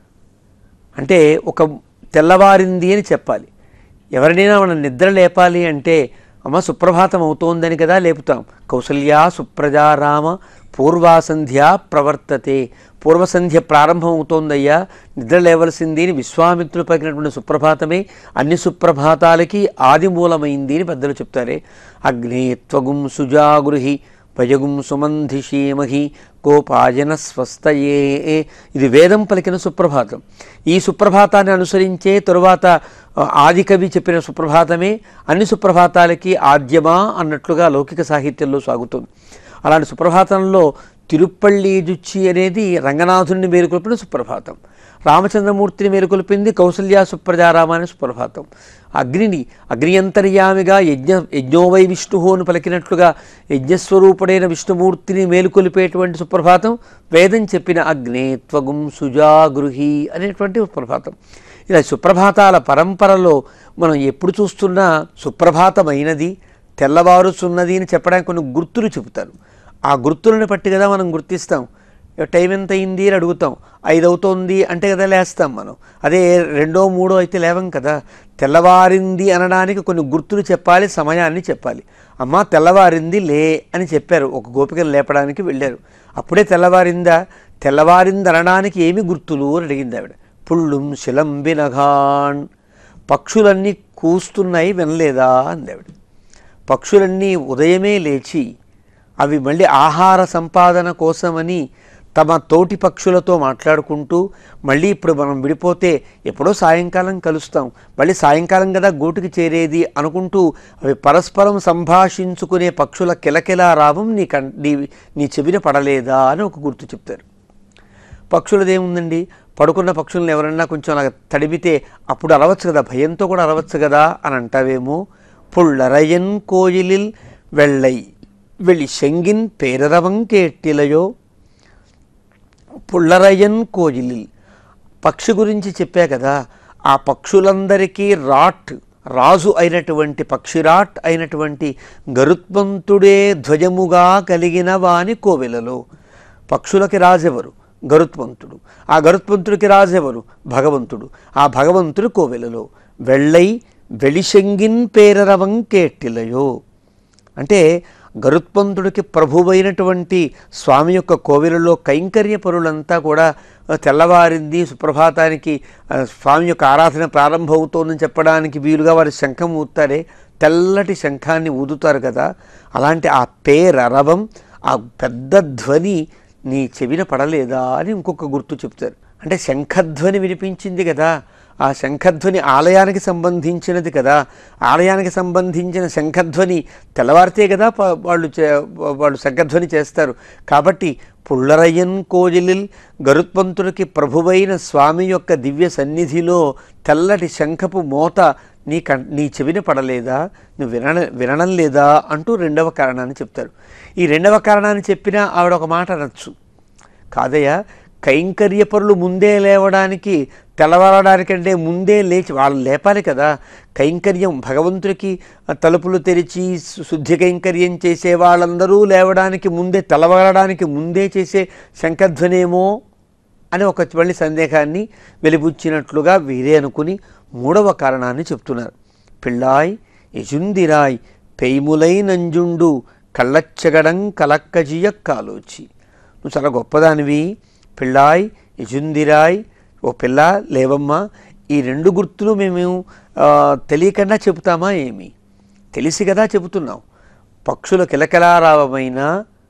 అంటే ఒక తెల్లవారింది అని చెప్పాలి ఎవరినైనా మనం నిద్ర లేపాలి అంటే అమ్మ సుప్రభాతం అవుతోందని కదా లేపుతాం కౌసల్యా సుప్రజారామ పూర్వాసంధ్య ప్రవర్తతే పూర్వసంధ్య ప్రారంభం అవుతోందయ్యా నిద్ర లేవలసింది అని విశ్వామిత్రుడు పలికినటువంటి సుప్రభాతమే అన్ని సుప్రభాతాలకి ఆది మూలమైంది అని పెద్దలు చెప్తారే అగ్నే త్వగుం సుజాగృహి భయగుం సుమంధిషీమహి కోపాయన స్వస్థయే ఇది వేదం పలికిన సుప్రభాతం ఈ సుప్రభాతాన్ని అనుసరించే తరువాత ఆ, ఆదికవి చెప్పిన సుప్రభాతమే అన్ని సుప్రభాతాలకి ఆద్యమా అన్నట్లుగా లౌకిక సాహిత్యంలో సాగుతుంది అలాంటి సుప్రభాతంలో తిరుప్పళ్ళి జుచ్చి అనేది రంగనాథుని మేలుకొల్పిన సుప్రభాతం రామచంద్రమూర్తిని మేలుకొల్పింది కౌసల్యా సుప్రజారామ అనే సుప్రభాతం అగ్నిని అగ్నియంతర్యామిగా యజ్ఞ యజ్ఞోవై విష్ణు అని పలికినట్లుగా యజ్ఞస్వరూపుడైన విష్ణుమూర్తిని మేలుకొలిపేటువంటి సుప్రభాతం వేదం చెప్పిన అగ్నే త్వగుం సుజాగృహి అనేటువంటి సుప్రభాతం ఇలా సుప్రభాతాల పరంపరలో మనం ఎప్పుడు చూస్తున్నా సుప్రభాతమైనది తెల్లవారుచున్నది అని చెప్పడానికి కొన్ని గుర్తులు చెబుతారు ఆ గుర్తులను బట్టి కదా మనం గుర్తిస్తాం ఇక టైం ఎంత అయింది అని అడుగుతాం ఐదు అవుతోంది అంటే కదా లేస్తాం మనం అదే రెండో మూడో అయితే లేవం కదా తెల్లవారింది అనడానికి కొన్ని గుర్తులు చెప్పాలి సమయాన్ని చెప్పాలి అమ్మ తెల్లవారింది లే అని చెప్పారు ఒక గోపికను లేపడానికి వెళ్ళారు అప్పుడే తెల్లవారిందా తెల్లవారింది అనడానికి ఏమి గుర్తులు అని అడిగింది ఆవిడ పుళ్ళుం శిలంబినఘాన్ పక్షులన్నీ కూస్తున్నాయి వినలేదా అంది ఆవిడ పక్షులన్నీ ఉదయమే లేచి అవి మళ్ళీ ఆహార సంపాదన కోసమని తమ తోటి పక్షులతో మాట్లాడుకుంటూ మళ్ళీ ఇప్పుడు మనం విడిపోతే ఎప్పుడో సాయంకాలం కలుస్తాం మళ్ళీ సాయంకాలం కదా గూటికి చేరేది అనుకుంటూ అవి పరస్పరం సంభాషించుకునే పక్షుల కిలకిలా రావం నీ కం నీ నీ చెవిన పడలేదా అని ఒక గుర్తు చెప్తారు పక్షులదేముందండి పడుకున్న పక్షులను ఎవరన్నా కొంచెం అలా తడిమితే అప్పుడు అరవచ్చు కదా భయంతో కూడా అరవచ్చు కదా అని అంటావేమో పుళ్ళరయన్ కోయిలిల్ వెள்ளై వెళ్ళి శంగిన్ పేరరవం కేట్టిలయో పుళ్ళరయన్ కోయిలిల్ పక్షి గురించి చెప్పా కదా ఆ పక్షులందరికీ రాట్ రాజు అయినటువంటి పక్షిరాట్ అయినటువంటి గరుత్మంతుడే ధ్వజముగా కలిగిన వాని కోవెలలో పక్షులకి రాజెవరు గరుత్మంతుడు ఆ గరుత్మంతుడికి రాజెవరు భగవంతుడు ఆ భగవంతుడు కోవెలలో వెళ్ళై వెలిశంగిన్ పేరరవం కేట్టిలయో అంటే గరుత్మంతుడికి ప్రభువైనటువంటి స్వామి యొక్క కోవిలలో కైంకర్య పరులంతా కూడా ఆ, తెల్లవారింది సుప్రభాతానికి ఆ, స్వామి యొక్క ఆరాధన ప్రారంభమవుతోందని చెప్పడానికి వీలుగా వారి శంఖం ఊతారే తెల్లటి శంఖాన్ని ఊదుతారు కదా అలాంటి ఆ పేరరవం ఆ పెద్ద ధ్వని నీ చెవిన పడలేదా అని ఇంకొక గుర్తు చెప్తారు అంటే శంఖధ్వని వినిపించింది కదా ఆ శంఖధ్వని ఆలయానికి సంబంధించినది కదా ఆలయానికి సంబంధించిన శంఖధ్వని తెల్లవారితే కదా ప- వాళ్ళు చే వాళ్ళు శంఖధ్వని చేస్తారు కాబట్టి పుల్లరయ్యన్ కోజిలిల్ గరుత్మంతుడికి ప్రభువైన స్వామి యొక్క దివ్య సన్నిధిలో తెల్లటి శంఖపు మోత నీ కం నీ చెవిన పడలేదా నువ్వు విన వినడం లేదా అంటూ రెండవ కారణాన్ని చెప్తారు ఈ రెండవ కారణాన్ని చెప్పినా ఆవిడ ఒక మాట అనొచ్చు కాదయ్య కైంకర్యపరులు ముందే లేవడానికి తెల్లవారడానికంటే ముందే లేచి వాళ్ళు లేపాలి కదా కైంకర్యం భగవంతుడికి తలుపులు తెరిచి సు- శుద్ధి కైంకర్యం చేసే వాళ్ళందరూ లేవడానికి ముందే తెల్లవారడానికి ముందే చేసే శంఖధ్వనేమో అని ఒక మళ్ళీ సందేహాన్ని వెలిబుచ్చినట్లుగా వీరే అనుకుని మూడవ కారణాన్ని చెప్తున్నారు పిళ్ళాయ్ యజుందిరాయ్ పెయిములై నంజుండు కళ్ళచ్చగడం కలక్కజియ కాలోచి నువ్వు చాలా గొప్పదానివి పిళ్ళాయ్ యజుందిరాయ్ ఓ పిల్ల లేవమ్మా ఈ రెండు గుర్తులు మేము ఆ, తెలియకుండా చెబుతామా ఏమి తెలిసి కదా చెబుతున్నాం పక్షుల కిలకిలారావమైన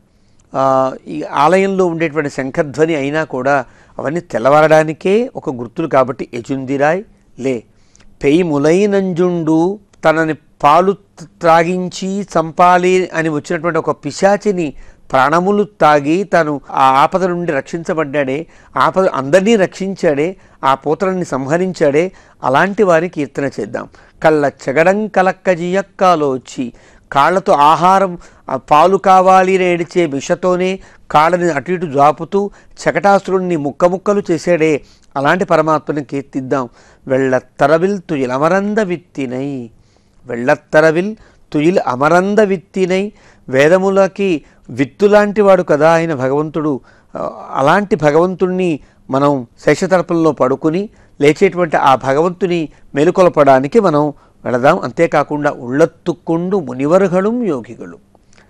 ఆ, ఈ ఆలయంలో ఉండేటువంటి శంఖధ్వని అయినా కూడా అవన్నీ తెల్లవారడానికే ఒక గుర్తులు కాబట్టి యజుందిరాయ్ లే పెయి ములైనంజుండు తనని పాలు త్రాగించి చంపాలి అని వచ్చినటువంటి ఒక పిశాచిని ప్రాణములు తాగి తను ఆ ఆపద నుండి రక్షించబడ్డాడే ఆపద అందరినీ రక్షించాడే ఆ పూతలని సంహరించాడే అలాంటి వారి కీర్తన చేద్దాం కళ్ళ చెగడం కలక్కజియక్కాలో వచ్చి కాళ్ళతో ఆహారం ఆ పాలు కావాలి అని ఏడిచే విషతోనే కాళ్ళని అటు ఇటు జాపుతూ చకటాసురుణ్ణి ముక్క ముక్కలు చేసాడే అలాంటి పరమాత్మని కీర్తిద్దాం వెళ్ళత్తరవిల్ తుయిల్ అమరంద విత్తినై వెళ్ళత్తరవిల్ తుయిల్ అమరంద విత్తినై వేదములకి విత్తులాంటి వాడు కదా ఆయన భగవంతుడు ఆ, అలాంటి భగవంతుణ్ణి మనం శేషతర్పంలో పడుకుని లేచేటువంటి ఆ భగవంతుని మేలుకొలపడానికి మనం వెళదాం అంతేకాకుండా ఉళ్ళత్తుక్కుండు మునివర్గళం యోగిಗಳು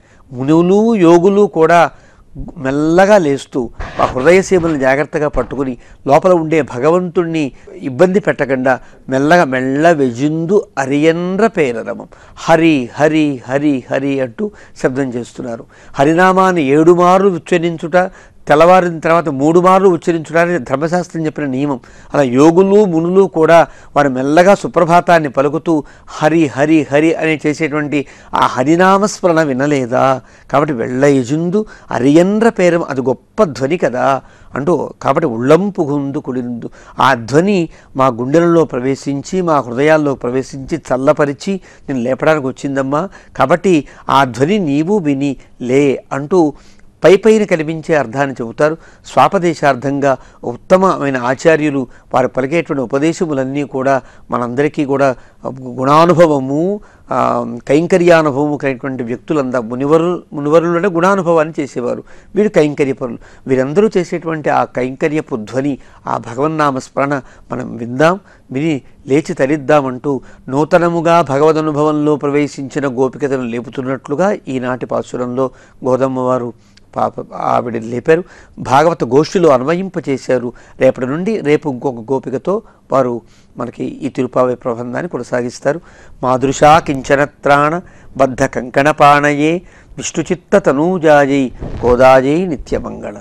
మునులు యోగులు కూడా మెల్లగా లేస్తూ ఆ హృదయ సీమలను జాగ్రత్తగా పట్టుకుని లోపల ఉండే భగవంతుణ్ణి ఇబ్బంది పెట్టకుండా మెల్లగా మెల్ల వెజిందు అరియండ్ర పేరరమం హరి హరి హరి హరి అంటూ శబ్దం చేస్తున్నారు హరినామాన్ని ఏడు మార్లు ఉచ్చరించుట తెల్లవారిన తర్వాత మూడు మార్లు ఉచ్చరించడానికి ధర్మశాస్త్రం చెప్పిన నియమం అలా యోగులు మునులు కూడా వారు మెల్లగా సుప్రభాతాన్ని పలుకుతూ హరి హరి హరి అని చేసేటువంటి ఆ హరినామస్మరణ వినలేదా కాబట్టి వెళ్ళయజుందు అరియండ్ర పేరం అది గొప్ప ధ్వని కదా అంటూ కాబట్టి ఉళ్ళంపు గుందు కుడిందు ఆ ధ్వని మా గుండెలలో ప్రవేశించి మా హృదయాల్లో ప్రవేశించి చల్లపరిచి నేను లేపడానికి వచ్చిందమ్మా కాబట్టి ఆ ధ్వని నీవు విని లే అంటూ పై పైన కనిపించే అర్థాన్ని చెబుతారు స్వాపదేశార్థంగా ఉత్తమమైన ఆచార్యులు వారు పలికేటువంటి ఉపదేశములన్నీ కూడా మనందరికీ కూడా గుణానుభవము ఆ, కైంకర్యానుభవము కలిగినటువంటి వ్యక్తులంతా మునివరు మునివరులంటే గుణానుభవాన్ని చేసేవారు వీరు కైంకర్యపరులు వీరందరూ చేసేటువంటి ఆ కైంకర్యపు ధ్వని ఆ భగవన్నామ స్మరణ మనం విందాం విని లేచి తరిద్దామంటూ నూతనముగా భగవదనుభవంలో ప్రవేశించిన గోపికతను లేపుతున్నట్లుగా ఈనాటి పాసురంలో గోదమ్మ వారు పాప ఆవిడ లేపారు భాగవత గోష్ఠిలో అన్వయింపచేశారు రేపటి నుండి రేపు ఇంకొక గోపికతో వారు మనకి ఈ తిరుపావై ప్రబంధాన్ని కొనసాగిస్తారు మాదృశా కించనత్రాణ బద్ధ కంకణపాణయే విష్ణుచిత్త తనూజాయై గోదాయై నిత్యమంగళం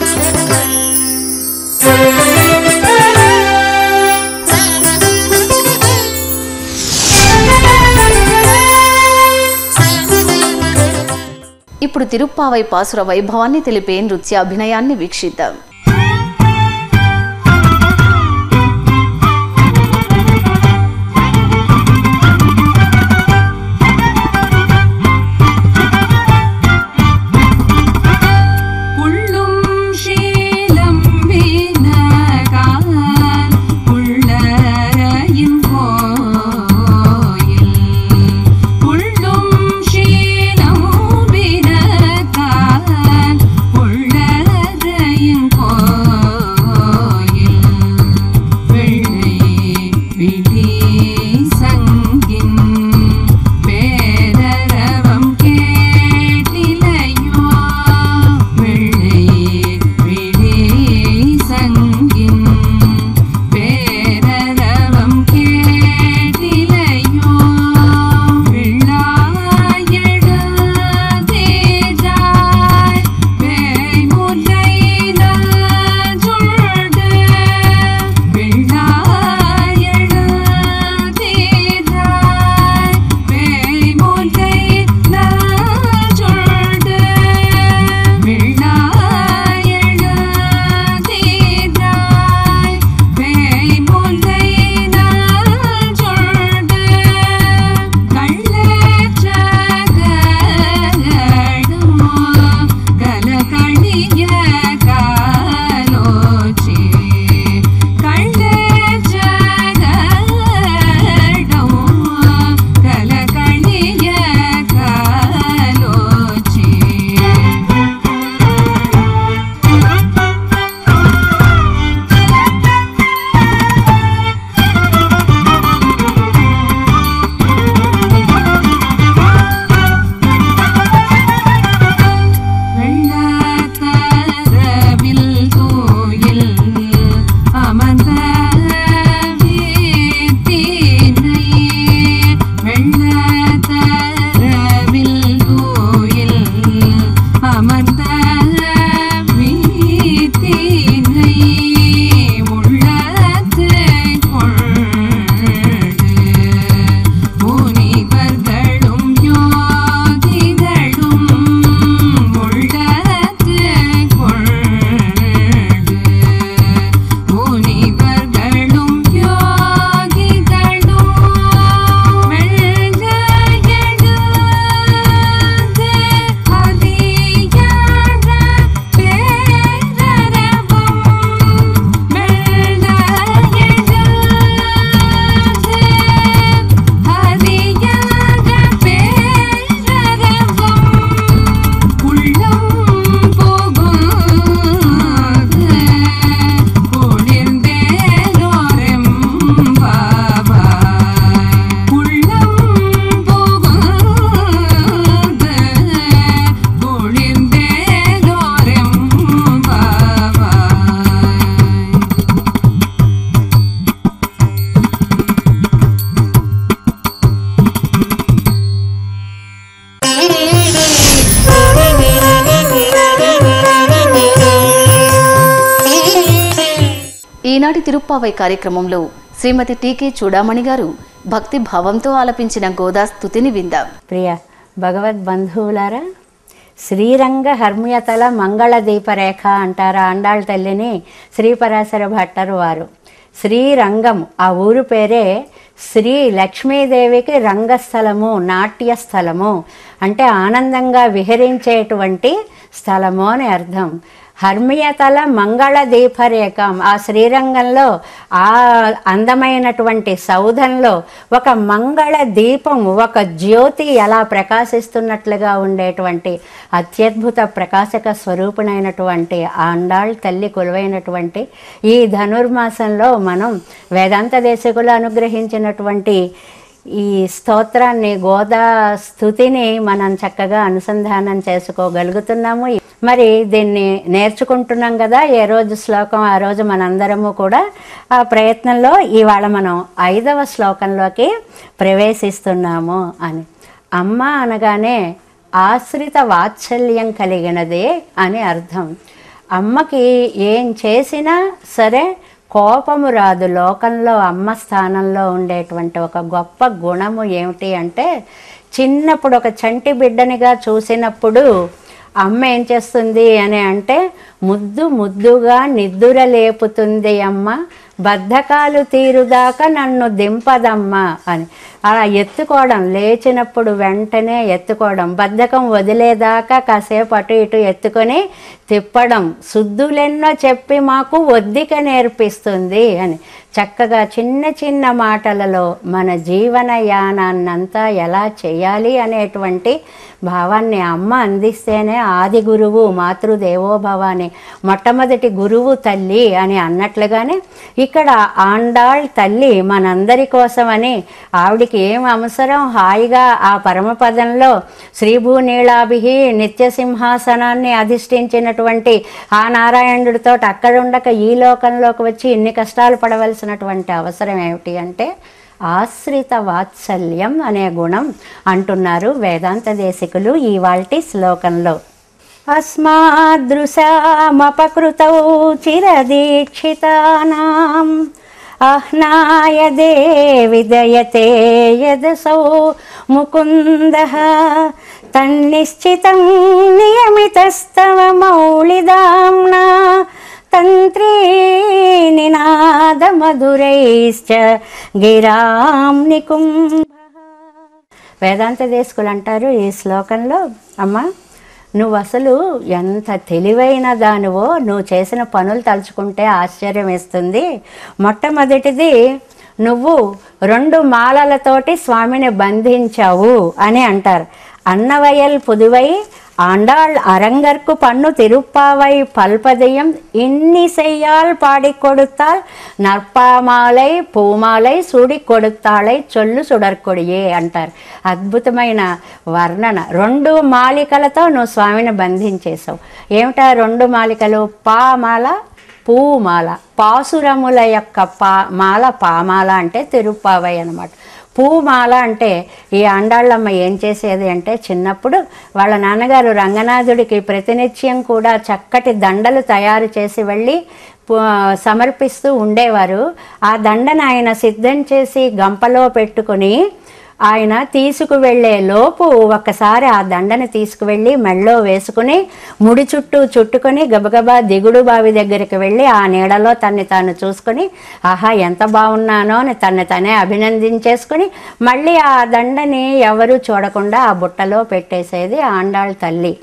ఇప్పుడు తిరుప్పావై పాసుర వైభవాన్ని తెలిపే నృత్య అభినయాన్ని వీక్షిద్దాం புள்ளும் ஷீலம் வீணகான் புள்ளர ఈనాటి తిరుప్పావై కార్యక్రమంలో శ్రీమతి టీకే చూడామణి గారు భక్తి భావంతో ఆలపించిన గోదా స్తుతిని విందాం ప్రియ భగవద్బంధువులారా శ్రీరంగ హర్మ్యతల మంగళ దీపరేఖ అంటారు ఆండాళ్ళ తల్లిని శ్రీపరాశర భట్టరు వారు శ్రీరంగం ఆ ఊరు పేరే శ్రీ లక్ష్మీదేవికి రంగస్థలము నాట్యస్థలము అంటే ఆనందంగా విహరించేటువంటి స్థలము అని అర్థం హర్మియతల మంగళ దీపరేఖం ఆ శ్రీరంగంలో ఆ అందమైనటువంటి సౌధంలో ఒక మంగళ దీపం ఒక జ్యోతి ఎలా ప్రకాశిస్తున్నట్లుగా ఉండేటువంటి అత్యద్భుత ప్రకాశక స్వరూపునైనటువంటి ఆండాళ్ తల్లి కొలువైనటువంటి ఈ ధనుర్మాసంలో మనం వేదాంత దేశకులు అనుగ్రహించినటువంటి ఈ స్తోత్రాన్ని గోదా స్థుతిని మనం చక్కగా అనుసంధానం చేసుకోగలుగుతున్నాము మరి దీన్ని నేర్చుకుంటున్నాం కదా ఏ రోజు శ్లోకం ఆ రోజు మనందరము కూడా ఆ ప్రయత్నంలో ఇవాళ మనం ఐదవ శ్లోకంలోకి ప్రవేశిస్తున్నాము అని అమ్మ అనగానే ఆశ్రిత వాత్సల్యం కలిగినదే అని అర్థం అమ్మకి ఏం చేసినా సరే కోపము రాదు లోకంలో అమ్మ స్థానంలో ఉండేటువంటి ఒక గొప్ప గుణము ఏమిటి అంటే చిన్నప్పుడు ఒక చంటి బిడ్డనిగా చూసినప్పుడు అమ్మ ఏం చేస్తుంది అని అంటే ముద్దు ముద్దుగా నిద్దుర లేపుతుంది అమ్మ బద్ధకాలు తీరుదాకా నన్ను దింపదమ్మా అని అలా ఎత్తుకోవడం లేచినప్పుడు వెంటనే ఎత్తుకోవడం బద్ధకం వదిలేదాకా కాసేపు అటు ఇటు ఎత్తుకొని తిప్పడం శుద్ధులెన్నో చెప్పి మాకు ఒద్దిక నేర్పిస్తుంది అని చక్కగా చిన్న చిన్న మాటలలో మన జీవన యానాన్నంతా ఎలా చేయాలి అనేటువంటి భావాన్ని అమ్మ అందిస్తేనే ఆది గురువు మాతృదేవోభవ అని మొట్టమొదటి గురువు తల్లి అని అన్నట్లుగానే ఇక్కడ ఆండాళ్ తల్లి మనందరి కోసమని ఆవిడికి ఏం అవసరం హాయిగా ఆ పరమపదంలో శ్రీభూనీళాభి నిత్య సింహాసనాన్ని అధిష్ఠించినటువంటి ఆ నారాయణుడితో అక్కడ ఉండక ఈ లోకంలోకి వచ్చి ఇన్ని కష్టాలు పడవలసినటువంటి అవసరం ఏమిటి అంటే ఆశ్రిత వాత్సల్యం అనే గుణం అంటున్నారు వేదాంత దేశికులు ఈ వాల్టి శ్లోకంలో అస్మాదృశామపకృతౌ చిరదీక్షితానాం అహ్నాయ దేవిదయతే యదసౌ ముకుందః తన్నిశ్చితం నియమితస్తవ మౌళిదాంనా తంత్రీని నాదమధురైశ్చ గిరాం నికుంభ వేదాంత దేశకులు అంటారు ఈ శ్లోకంలో అమ్మ నువ్వు అసలు ఎంత తెలివైన దానివో నువ్వు చేసిన పనులు తలుచుకుంటే ఆశ్చర్యం వేస్తుంది మొట్టమొదటిది నువ్వు రెండు మాలలతోటి స్వామిని బంధించావు అని అంటారు అన్నవయల్ పుదువై ఆండాళ్ அரங்கற்கு பண்ணு திருப்பாவை பல்பதையும் இன்னி செய்யால் பாடிக் கொடுத்தால் నర్పామాలై పూమాలై సూడి కొడుతాళై చొల్లు సుడర్కొడియే అంటారు అద్భుతమైన వర్ణన రెండు మాలికలతో నువ్వు స్వామిని బంధించేశావు ఏమిటా రెండు మాలికలు పామాల పూమాల పాసురముల యొక్క పా మాల పామాల అంటే తిరుప్పావై అనమాట పూమాల అంటే ఈ ఆండాళ్ళమ్మ ఏం చేసేది అంటే చిన్నప్పుడు వాళ్ళ నాన్నగారు రంగనాథుడికి ప్రతినిత్యం కూడా చక్కటి దండలు తయారు చేసి వెళ్ళి పు- సమర్పిస్తూ ఉండేవారు ఆ దండను ఆయన సిద్ధం చేసి గంపలో పెట్టుకుని ఆయన తీసుకువెళ్ళే లోపు ఒక్కసారి ఆ దండని తీసుకువెళ్ళి మెళ్ళో వేసుకుని ముడి చుట్టూ చుట్టుకొని గబగబా దిగుడు బావి దగ్గరికి వెళ్ళి ఆ నీడలో తన్ని తాను చూసుకొని ఆహా ఎంత బాగున్నానో అని తన్ని తనే అభినందించేసుకుని మళ్ళీ ఆ దండని ఎవరు చూడకుండా ఆ బుట్టలో పెట్టేసేది ఆండాళ్ళ తల్లి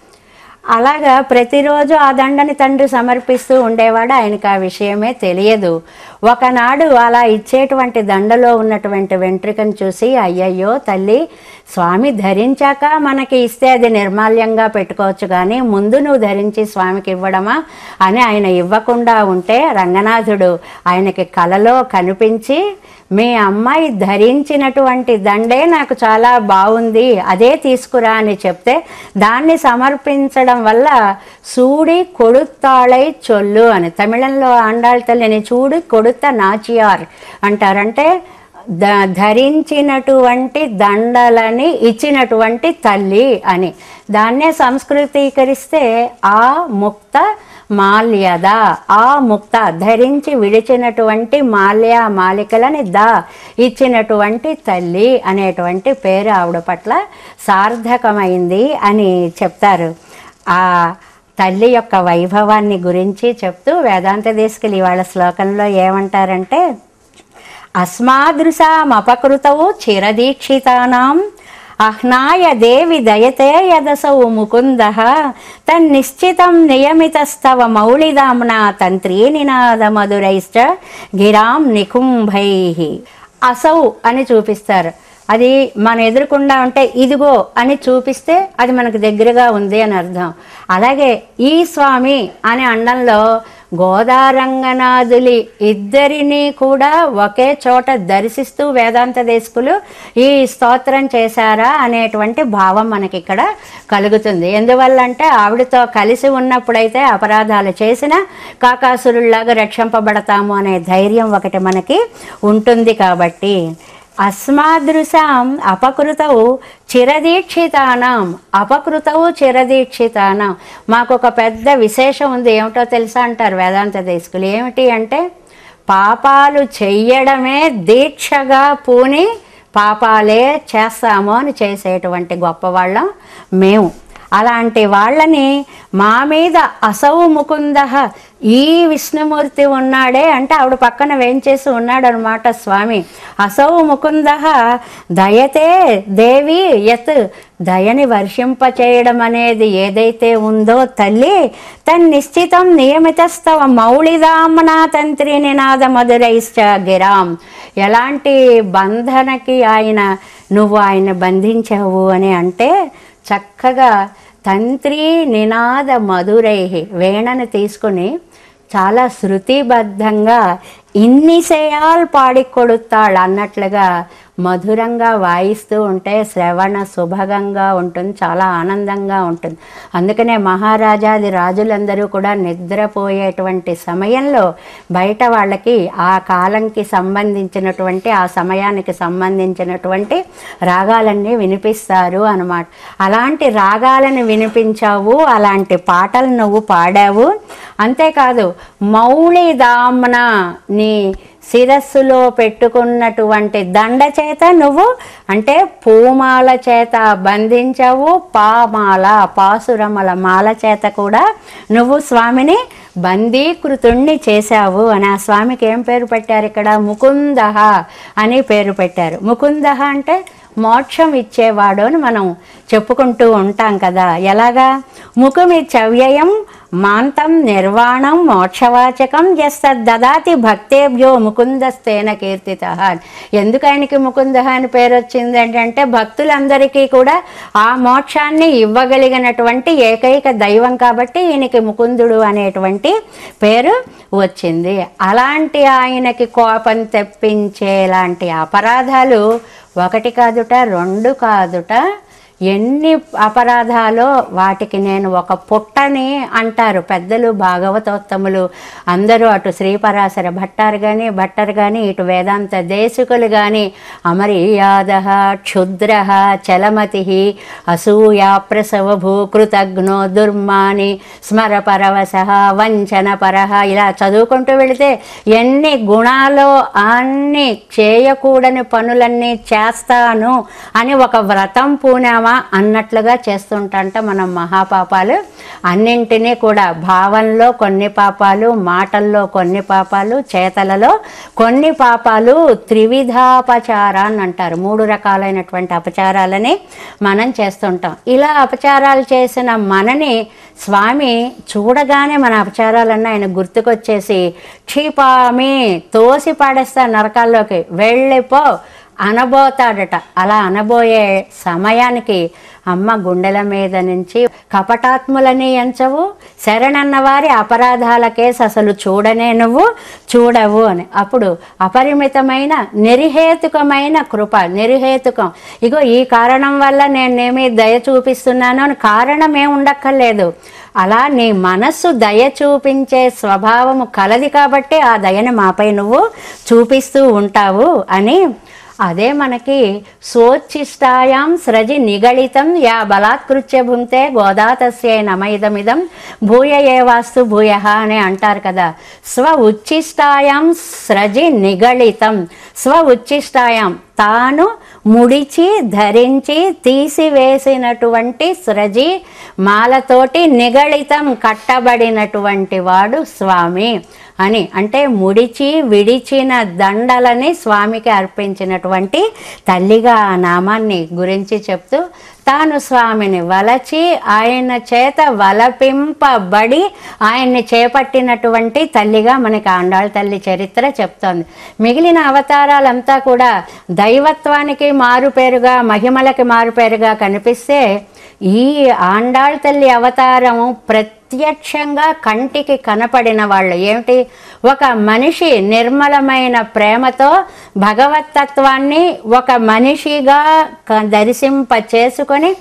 అలాగా ప్రతిరోజు ఆ దండని తండ్రి సమర్పిస్తూ ఉండేవాడు ఆయనకి ఆ విషయమే తెలియదు ఒకనాడు అలా ఇచ్చేటువంటి దండలో ఉన్నటువంటి వెంట్రుకను చూసి అయ్యయ్యో తల్లి స్వామి ధరించాక మనకి ఇస్తే అది నిర్మాల్యంగా పెట్టుకోవచ్చు కానీ ముందు నువ్వు ధరించి స్వామికి ఇవ్వడమా అని ఆయన ఇవ్వకుండా ఉంటే రంగనాథుడు ఆయనకి కలలో కనిపించి మీ అమ్మాయి ధరించినటువంటి దండే నాకు చాలా బాగుంది అదే తీసుకురా అని చెప్తే దాన్ని సమర్పించడం వల్ల సూడి కొడుతాళై చొల్లు అని తమిళంలో ఆండాళ్ తల్లిని చూడి కొడుత నాచియార్ అంటారంటే ద ధరించినటువంటి దండలని ఇచ్చినటువంటి తల్లి అని దాన్నే సంస్కృతీకరిస్తే ఆ ముక్త మాల్యద ఆ ముక్త ధరించి విడిచినటువంటి మాల్య మాలికలని ద ఇచ్చినటువంటి తల్లి అనేటువంటి పేరు ఆవిడ పట్ల సార్థకమైంది అని చెప్తారు ఆ తల్లి యొక్క వైభవాన్ని గురించి చెప్తూ వేదాంత దేశకులు ఇవాళ శ్లోకంలో ఏమంటారంటే అస్మాదృశామపకృతౌ చిరదీక్షితానాం అహ్నాయ దేవి దయతే యదసౌ ముకుంద తన్నిశ్చితం నియమితస్తవ మౌళిదాంనా తంత్రీ నినాద మధురైశ్చ గిరాం నికుంభై అసౌ అని చూపిస్తారు అది మన ఎదురుకుండా ఉంటే ఇదిగో అని చూపిస్తే అది మనకు దగ్గరగా ఉంది అని అర్థం అలాగే ఈ స్వామి అనే అండంలో గోదారంగనాథులి ఇద్దరిని కూడా ఒకే చోట దర్శిస్తూ వేదాంత దేశకులు ఈ స్తోత్రం చేశారా అనేటువంటి భావం మనకి ఇక్కడ కలుగుతుంది ఎందువల్ల అంటే ఆవిడతో కలిసి ఉన్నప్పుడైతే అపరాధాలు చేసిన కాకాసురుల్లాగా రక్షింపబడతాము అనే ధైర్యం ఒకటి మనకి ఉంటుంది కాబట్టి అస్మాదృశాం అపకృతౌ చిరదీక్షితానాం అపకృతౌ చిరదీక్షితానాం మాకు ఒక పెద్ద విశేషం ఉంది ఏమిటో తెలుసా అంటారు వేదాంత దేశకులు ఏమిటి అంటే పాపాలు చెయ్యడమే దీక్షగా పూని పాపాలే చేస్తాము అని చేసేటువంటి గొప్పవాళ్ళం మేము అలాంటి వాళ్ళని మా మీద అసవు ముకుంద ఈ విష్ణుమూర్తి ఉన్నాడే అంటే ఆవిడ పక్కన వేంచేసి ఉన్నాడు అనమాట స్వామి అసౌ ముకుంద దయతే దేవి యత్ దయని వర్షింపచేయడం అనేది ఏదైతే ఉందో తల్లి తన్ నిశ్చితం నియమితస్తవ మౌళిదామనా తంత్రి నినాద మధురైశ్చ గిరాం ఎలాంటి బంధనకి ఆయన నువ్వు ఆయన బంధించావు అని అంటే చక్కగా తంత్రి నినాద మధురై వేణను తీసుకుని చాలా శృతిబద్ధంగా ఇన్ని సేయాలు పాడి కొడుతాళ్ళు అన్నట్లుగా మధురంగా వాయిస్తూ ఉంటే శ్రవణ శుభగంగా ఉంటుంది చాలా ఆనందంగా ఉంటుంది అందుకనే మహారాజాది రాజులందరూ కూడా నిద్రపోయేటువంటి సమయంలో బయట వాళ్ళకి ఆ కాలంకి సంబంధించినటువంటి ఆ సమయానికి సంబంధించినటువంటి రాగాలన్నీ వినిపిస్తారు అన్నమాట అలాంటి రాగాలను వినిపించావు అలాంటి పాటలు నువ్వు పాడావు అంతేకాదు మౌళి దామ్న నీ శిరస్సులో పెట్టుకున్నటువంటి దండ చేత నువ్వు అంటే పూమాల చేత బంధించావు పామాల పాసురమల మాల చేత కూడా నువ్వు స్వామిని బందీకృతుణ్ణి చేశావు అని ఆ స్వామికి ఏం పేరు పెట్టారు ఇక్కడ ముకుందహ అని పేరు పెట్టారు ముకుందహ అంటే మోక్షం ఇచ్చేవాడు అని మనం చెప్పుకుంటూ ఉంటాం కదా ఎలాగా ముఖమిచ్చవ్యయం మాంతం నిర్వాణం మోక్షవాచకం దదాతి భక్తేభ్యో ముకుందస్తేన కీర్తిత ఎందుకు ఆయనకి ముకుంద అని పేరు వచ్చింది ఏంటంటే భక్తులందరికీ కూడా ఆ మోక్షాన్ని ఇవ్వగలిగినటువంటి ఏకైక దైవం కాబట్టి ఈయనకి ముకుందుడు అనేటువంటి పేరు వచ్చింది అలాంటి ఆయనకి కోపం తెప్పించేలాంటి అపరాధాలు ఒకటి కాదుట రెండు కాదుట ఎన్ని అపరాధాలో వాటికి నేను ఒక పుట్టని అంటారు పెద్దలు భాగవతోత్తములు అందరూ అటు శ్రీపరాశర భట్టారు కానీ భట్టర్ కానీ ఇటు వేదాంత దేశికులు కానీ అమర్యాద క్షుద్ర చలమతి అసూయా ప్రసవభూ కృతజ్ఞో దుర్మాని స్మర పరవశ వంచన పరహ ఇలా చదువుకుంటూ వెళితే ఎన్ని గుణాలు అన్ని చేయకూడని పనులన్నీ చేస్తాను అని ఒక వ్రతం పూనామా అన్నట్లుగా చేస్తుంటంట మనం మహాపాపాలు అన్నింటినీ కూడా భావంలో కొన్ని పాపాలు మాటల్లో కొన్ని పాపాలు చేతలలో కొన్ని పాపాలు త్రివిధాపచారాన్ని అంటారు మూడు రకాలైనటువంటి అపచారాలని మనం చేస్తుంటాం ఇలా అపచారాలు చేసిన మనని స్వామి చూడగానే మన అపచారాలన్నీ ఆయన గుర్తుకొచ్చేసి క్షిపామి తోసి పాడేస్తా నరకాల్లోకి వెళ్ళిపో అనబోతాడట అలా అనబోయే సమయానికి అమ్మ గుండెల మీద నుంచి కపటాత్ములని ఎంచవు శరణన్న వారి అపరాధాల కేసు అసలు చూడనే నువ్వు చూడవు అని అప్పుడు అపరిమితమైన నిర్హేతుకమైన కృప నిర్హేతుకం ఇగో ఈ కారణం వల్ల నేనేమి దయ చూపిస్తున్నాను అని కారణం ఏం ఉండక్కర్లేదు అలా నీ మనస్సు దయ చూపించే స్వభావము కలది కాబట్టి ఆ దయని మాపై నువ్వు చూపిస్తూ ఉంటావు అని అదే మనకి సోచ్చిష్టాయాం స్రజి నిగళితం యా బలాత్కృత్య భుంతే గోదాతస్యై నమైదమిదం భూయ ఏ వాస్తు భూయ అని అంటారు కదా స్వ ఉచ్చిష్టాయాం స్రజి నిగళితం స్వ ఉచ్చిష్టాయాం తాను ముడిచి ధరించి తీసివేసినటువంటి స్రజి మాలతోటి నిగళితం కట్టబడినటువంటి వాడు స్వామి అని అంటే ముడిచి విడిచిన దండలని స్వామికి అర్పించినటువంటి తల్లిగా ఆ నామాన్ని గురించి చెప్తూ తాను స్వామిని వలచి ఆయన చేత వలపింపబడి ఆయన్ని చేపట్టినటువంటి తల్లిగా మనకి ఆండాళ్ళ తల్లి చరిత్ర చెప్తోంది మిగిలిన అవతారాలంతా కూడా దైవత్వానికి మారుపేరుగా మహిమలకి మారుపేరుగా కనిపిస్తే ఈ ఆండాళ్ తల్లి అవతారము ప్రత్యక్షంగా కంటికి కనపడిన వాళ్ళు ఏమిటి ఒక మనిషి నిర్మలమైన ప్రేమతో భగవతత్వాన్ని ఒక మనిషిగా క- దర్శింప చేసుకొని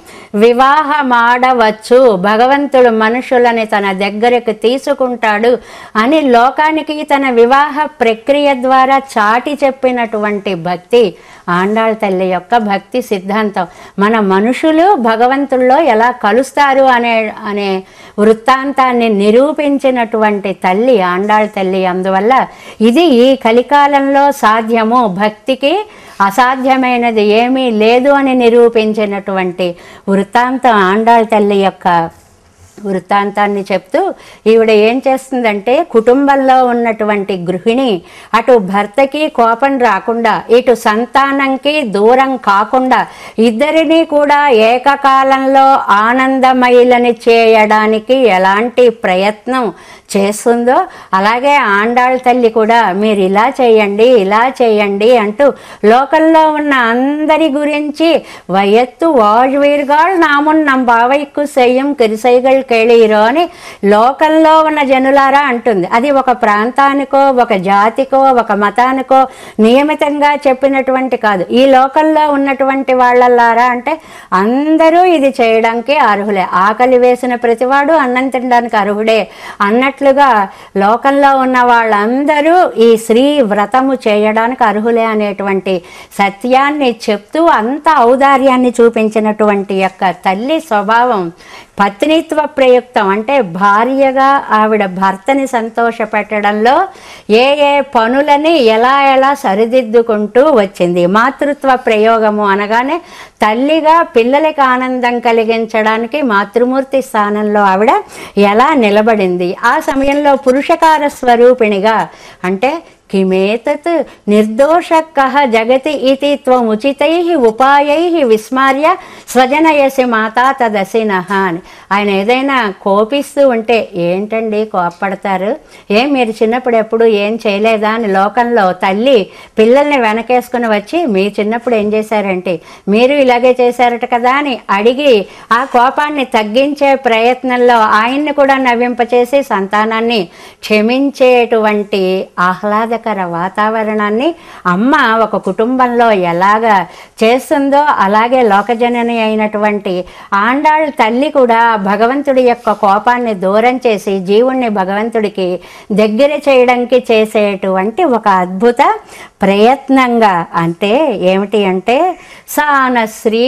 వివాహమాడవచ్చు భగవంతుడు మనుషులని తన దగ్గరకు తీసుకుంటాడు అని లోకానికి తన వివాహ ప్రక్రియ ద్వారా చాటి చెప్పినటువంటి భక్తి ఆండాళ్ తల్లి యొక్క భక్తి సిద్ధాంతం మన మనుషులు భగవంతుల్లో ఎలా కలుస్తారు అనే అనే వృత్తాంతాన్ని నిరూపించినటువంటి తల్లి ఆండాళ్ తల్లి అందువల్ల ఇది ఈ కలికాలంలో సాధ్యము భక్తికి అసాధ్యమైనది ఏమీ లేదు అని నిరూపించినటువంటి వృత్తాంతం ఆండాళ్ తల్లి యొక్క వృత్తాంతాన్ని చెప్తూ ఈవిడ ఏం చేస్తుందంటే కుటుంబంలో ఉన్నటువంటి గృహిణి అటు భర్తకి కోపం రాకుండా ఇటు సంతానంకి దూరం కాకుండా ఇద్దరిని కూడా ఏకకాలంలో ఆనందమయులని చేయడానికి ఎలాంటి ప్రయత్నం చేస్తుందో అలాగే ఆండాళ్ తల్లి కూడా మీరు ఇలా చేయండి ఇలా చేయండి అంటూ లోకంలో ఉన్న అందరి గురించి వయత్తు వాజ్వీర్గాళ్ నామున్ నమ్ బావైక్కు సెయ్యం కిరిసైగల్ కేళీరో అని లోకంలో ఉన్న జనులారా అంటుంది అది ఒక ప్రాంతానికో ఒక జాతికో ఒక మతానికో నియమితంగా చెప్పినటువంటి కాదు ఈ లోకంలో ఉన్నటువంటి వాళ్ళలారా అంటే అందరూ ఇది చేయడానికి అర్హులే ఆకలి వేసిన ప్రతివాడు అన్నం తినడానికి అర్హుడే అన్నట్లుగా లోకంలో ఉన్న వాళ్ళందరూ ఈ స్త్రీ వ్రతము చేయడానికి అర్హులే అనేటువంటి సత్యాన్ని చెప్తూ అంత ఔదార్యాన్ని చూపించినటువంటి యొక్క తల్లి స్వభావం పత్నిత్వ ప్రయుక్తం అంటే భార్యగా ఆవిడ భర్తని సంతోషపెట్టడంలో ఏ ఏ పనులని ఎలా ఎలా సరిదిద్దుకుంటూ వచ్చింది మాతృత్వ ప్రయోగము అనగానే తల్లిగా పిల్లలకి ఆనందం కలిగించడానికి మాతృమూర్తి స్థానంలో ఆవిడ ఎలా నిలబడింది ఆ సమయంలో పురుషకార స్వరూపిణిగా అంటే కిమేతత్ నిర్దోష కహ జగతి ఇతి త్వముచితై ఉపాయై విస్మార్య స్వజనయసి మాతా తదసినహ అని ఆయన ఏదైనా కోపిస్తూ ఉంటే ఏంటండి కోప్పడతారు ఏం మీరు చిన్నప్పుడు ఎప్పుడు ఏం చేయలేదా అని లోకంలో తల్లి పిల్లల్ని వెనకేసుకుని వచ్చి మీ చిన్నప్పుడు ఏం చేశారంటే మీరు ఇలాగే చేశారట కదా అని అడిగి ఆ కోపాన్ని తగ్గించే ప్రయత్నంలో ఆయన్ని కూడా నవ్వింపచేసి సంతానాన్ని క్షమించేటువంటి ఆహ్లాదకర వాతావరణాన్ని అమ్మ ఒక కుటుంబంలో ఎలాగ చేస్తుందో అలాగే లోకజనని అయినటువంటి ఆండాళ్ తల్లి కూడా భగవంతుడి యొక్క కోపాన్ని దూరం చేసి జీవుణ్ణి భగవంతుడికి దగ్గర చేయడానికి చేసేటువంటి ఒక అద్భుత ప్రయత్నంగా అంటే ఏమిటి అంటే సాన శ్రీ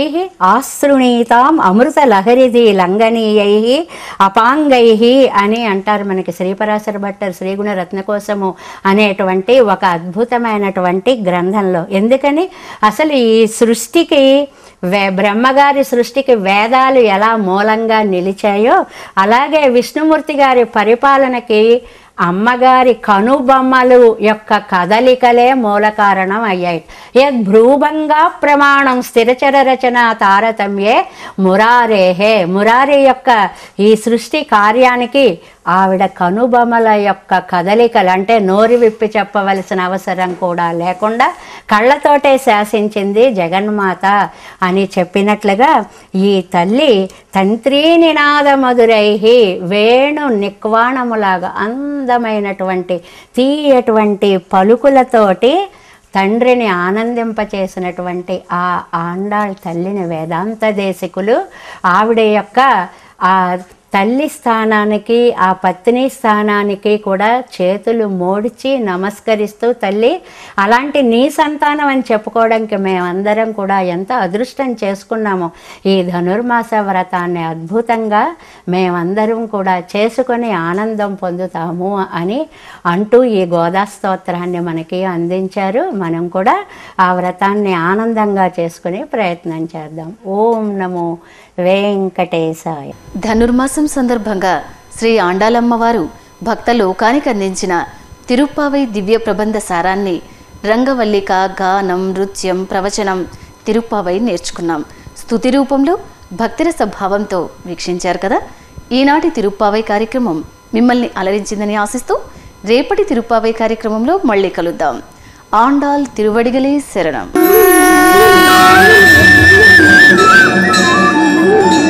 ఆశృణీతాం అమృత లహరిది లంఘనీయై అపాంగై అని అంటారు మనకి శ్రీపరాశర భట్టర్ శ్రీగుణ రత్నకోశము అనేటువంటి ఒక అద్భుతమైనటువంటి గ్రంథంలో ఎందుకని అసలు ఈ సృష్టికి వే బ్రహ్మగారి సృష్టికి వేదాలు ఎలా మూలంగా నిలిచాయో అలాగే విష్ణుమూర్తి గారి పరిపాలనకి అమ్మగారి కనుబొమ్మలు యొక్క కదలికలే మూల కారణం అయ్యాయి యద్ భ్రూభంగా ప్రమాణం స్థిరచర రచన తారతమ్యే మురారేహే మురారి యొక్క ఈ సృష్టి కార్యానికి ఆవిడ కనుబొమ్మల యొక్క కదలికలు అంటే నోరు విప్పి చెప్పవలసిన అవసరం కూడా లేకుండా కళ్ళతోటే శాసించింది జగన్మాత అని చెప్పినట్లుగా ఈ తల్లి తంత్రీ నినాద మధురై వేణు నిక్వాణములాగా అందమైనటువంటి తీయటువంటి పలుకులతోటి తండ్రిని ఆనందింపచేసినటువంటి ఆ ఆండాళ్ తల్లిని వేదాంత దేశికులు ఆవిడ యొక్క ఆ తల్లి స్థానానికి ఆ పత్ని స్థానానికి కూడా చేతులు మోడిచి నమస్కరిస్తూ తల్లి అలాంటి నీ సంతానం అని చెప్పుకోవడానికి మేమందరం కూడా ఎంత అదృష్టం చేసుకున్నామో ఈ ధనుర్మాస వ్రతాన్ని అద్భుతంగా మేమందరం కూడా చేసుకొని ఆనందం పొందుతాము అని అంటూ ఈ గోదా స్తోత్రాన్ని మనకి అందించారు మనం కూడా ఆ వ్రతాన్ని ఆనందంగా చేసుకునే ప్రయత్నం చేద్దాం ఓం నమో వెంకటేశాయ ధనుర్మాసం సందర్భంగా శ్రీ ఆండాలమ్మవారు భక్త లోకానికి అందించిన తిరుప్పావై దివ్య ప్రబంధ సారాన్ని రంగవల్లిక గానం నృత్యం ప్రవచనం తిరుప్పావై నేర్చుకున్నాం స్తుతి రూపంలో భక్తిరస భావంతో వీక్షించారు కదా ఈనాటి తిరుప్పావై కార్యక్రమం మిమ్మల్ని అలరించిందని ఆశిస్తూ రేపటి తిరుప్పావై కార్యక్రమంలో మళ్ళీ కలుద్దాం ఆండాల్ తిరువడిగలే శరణం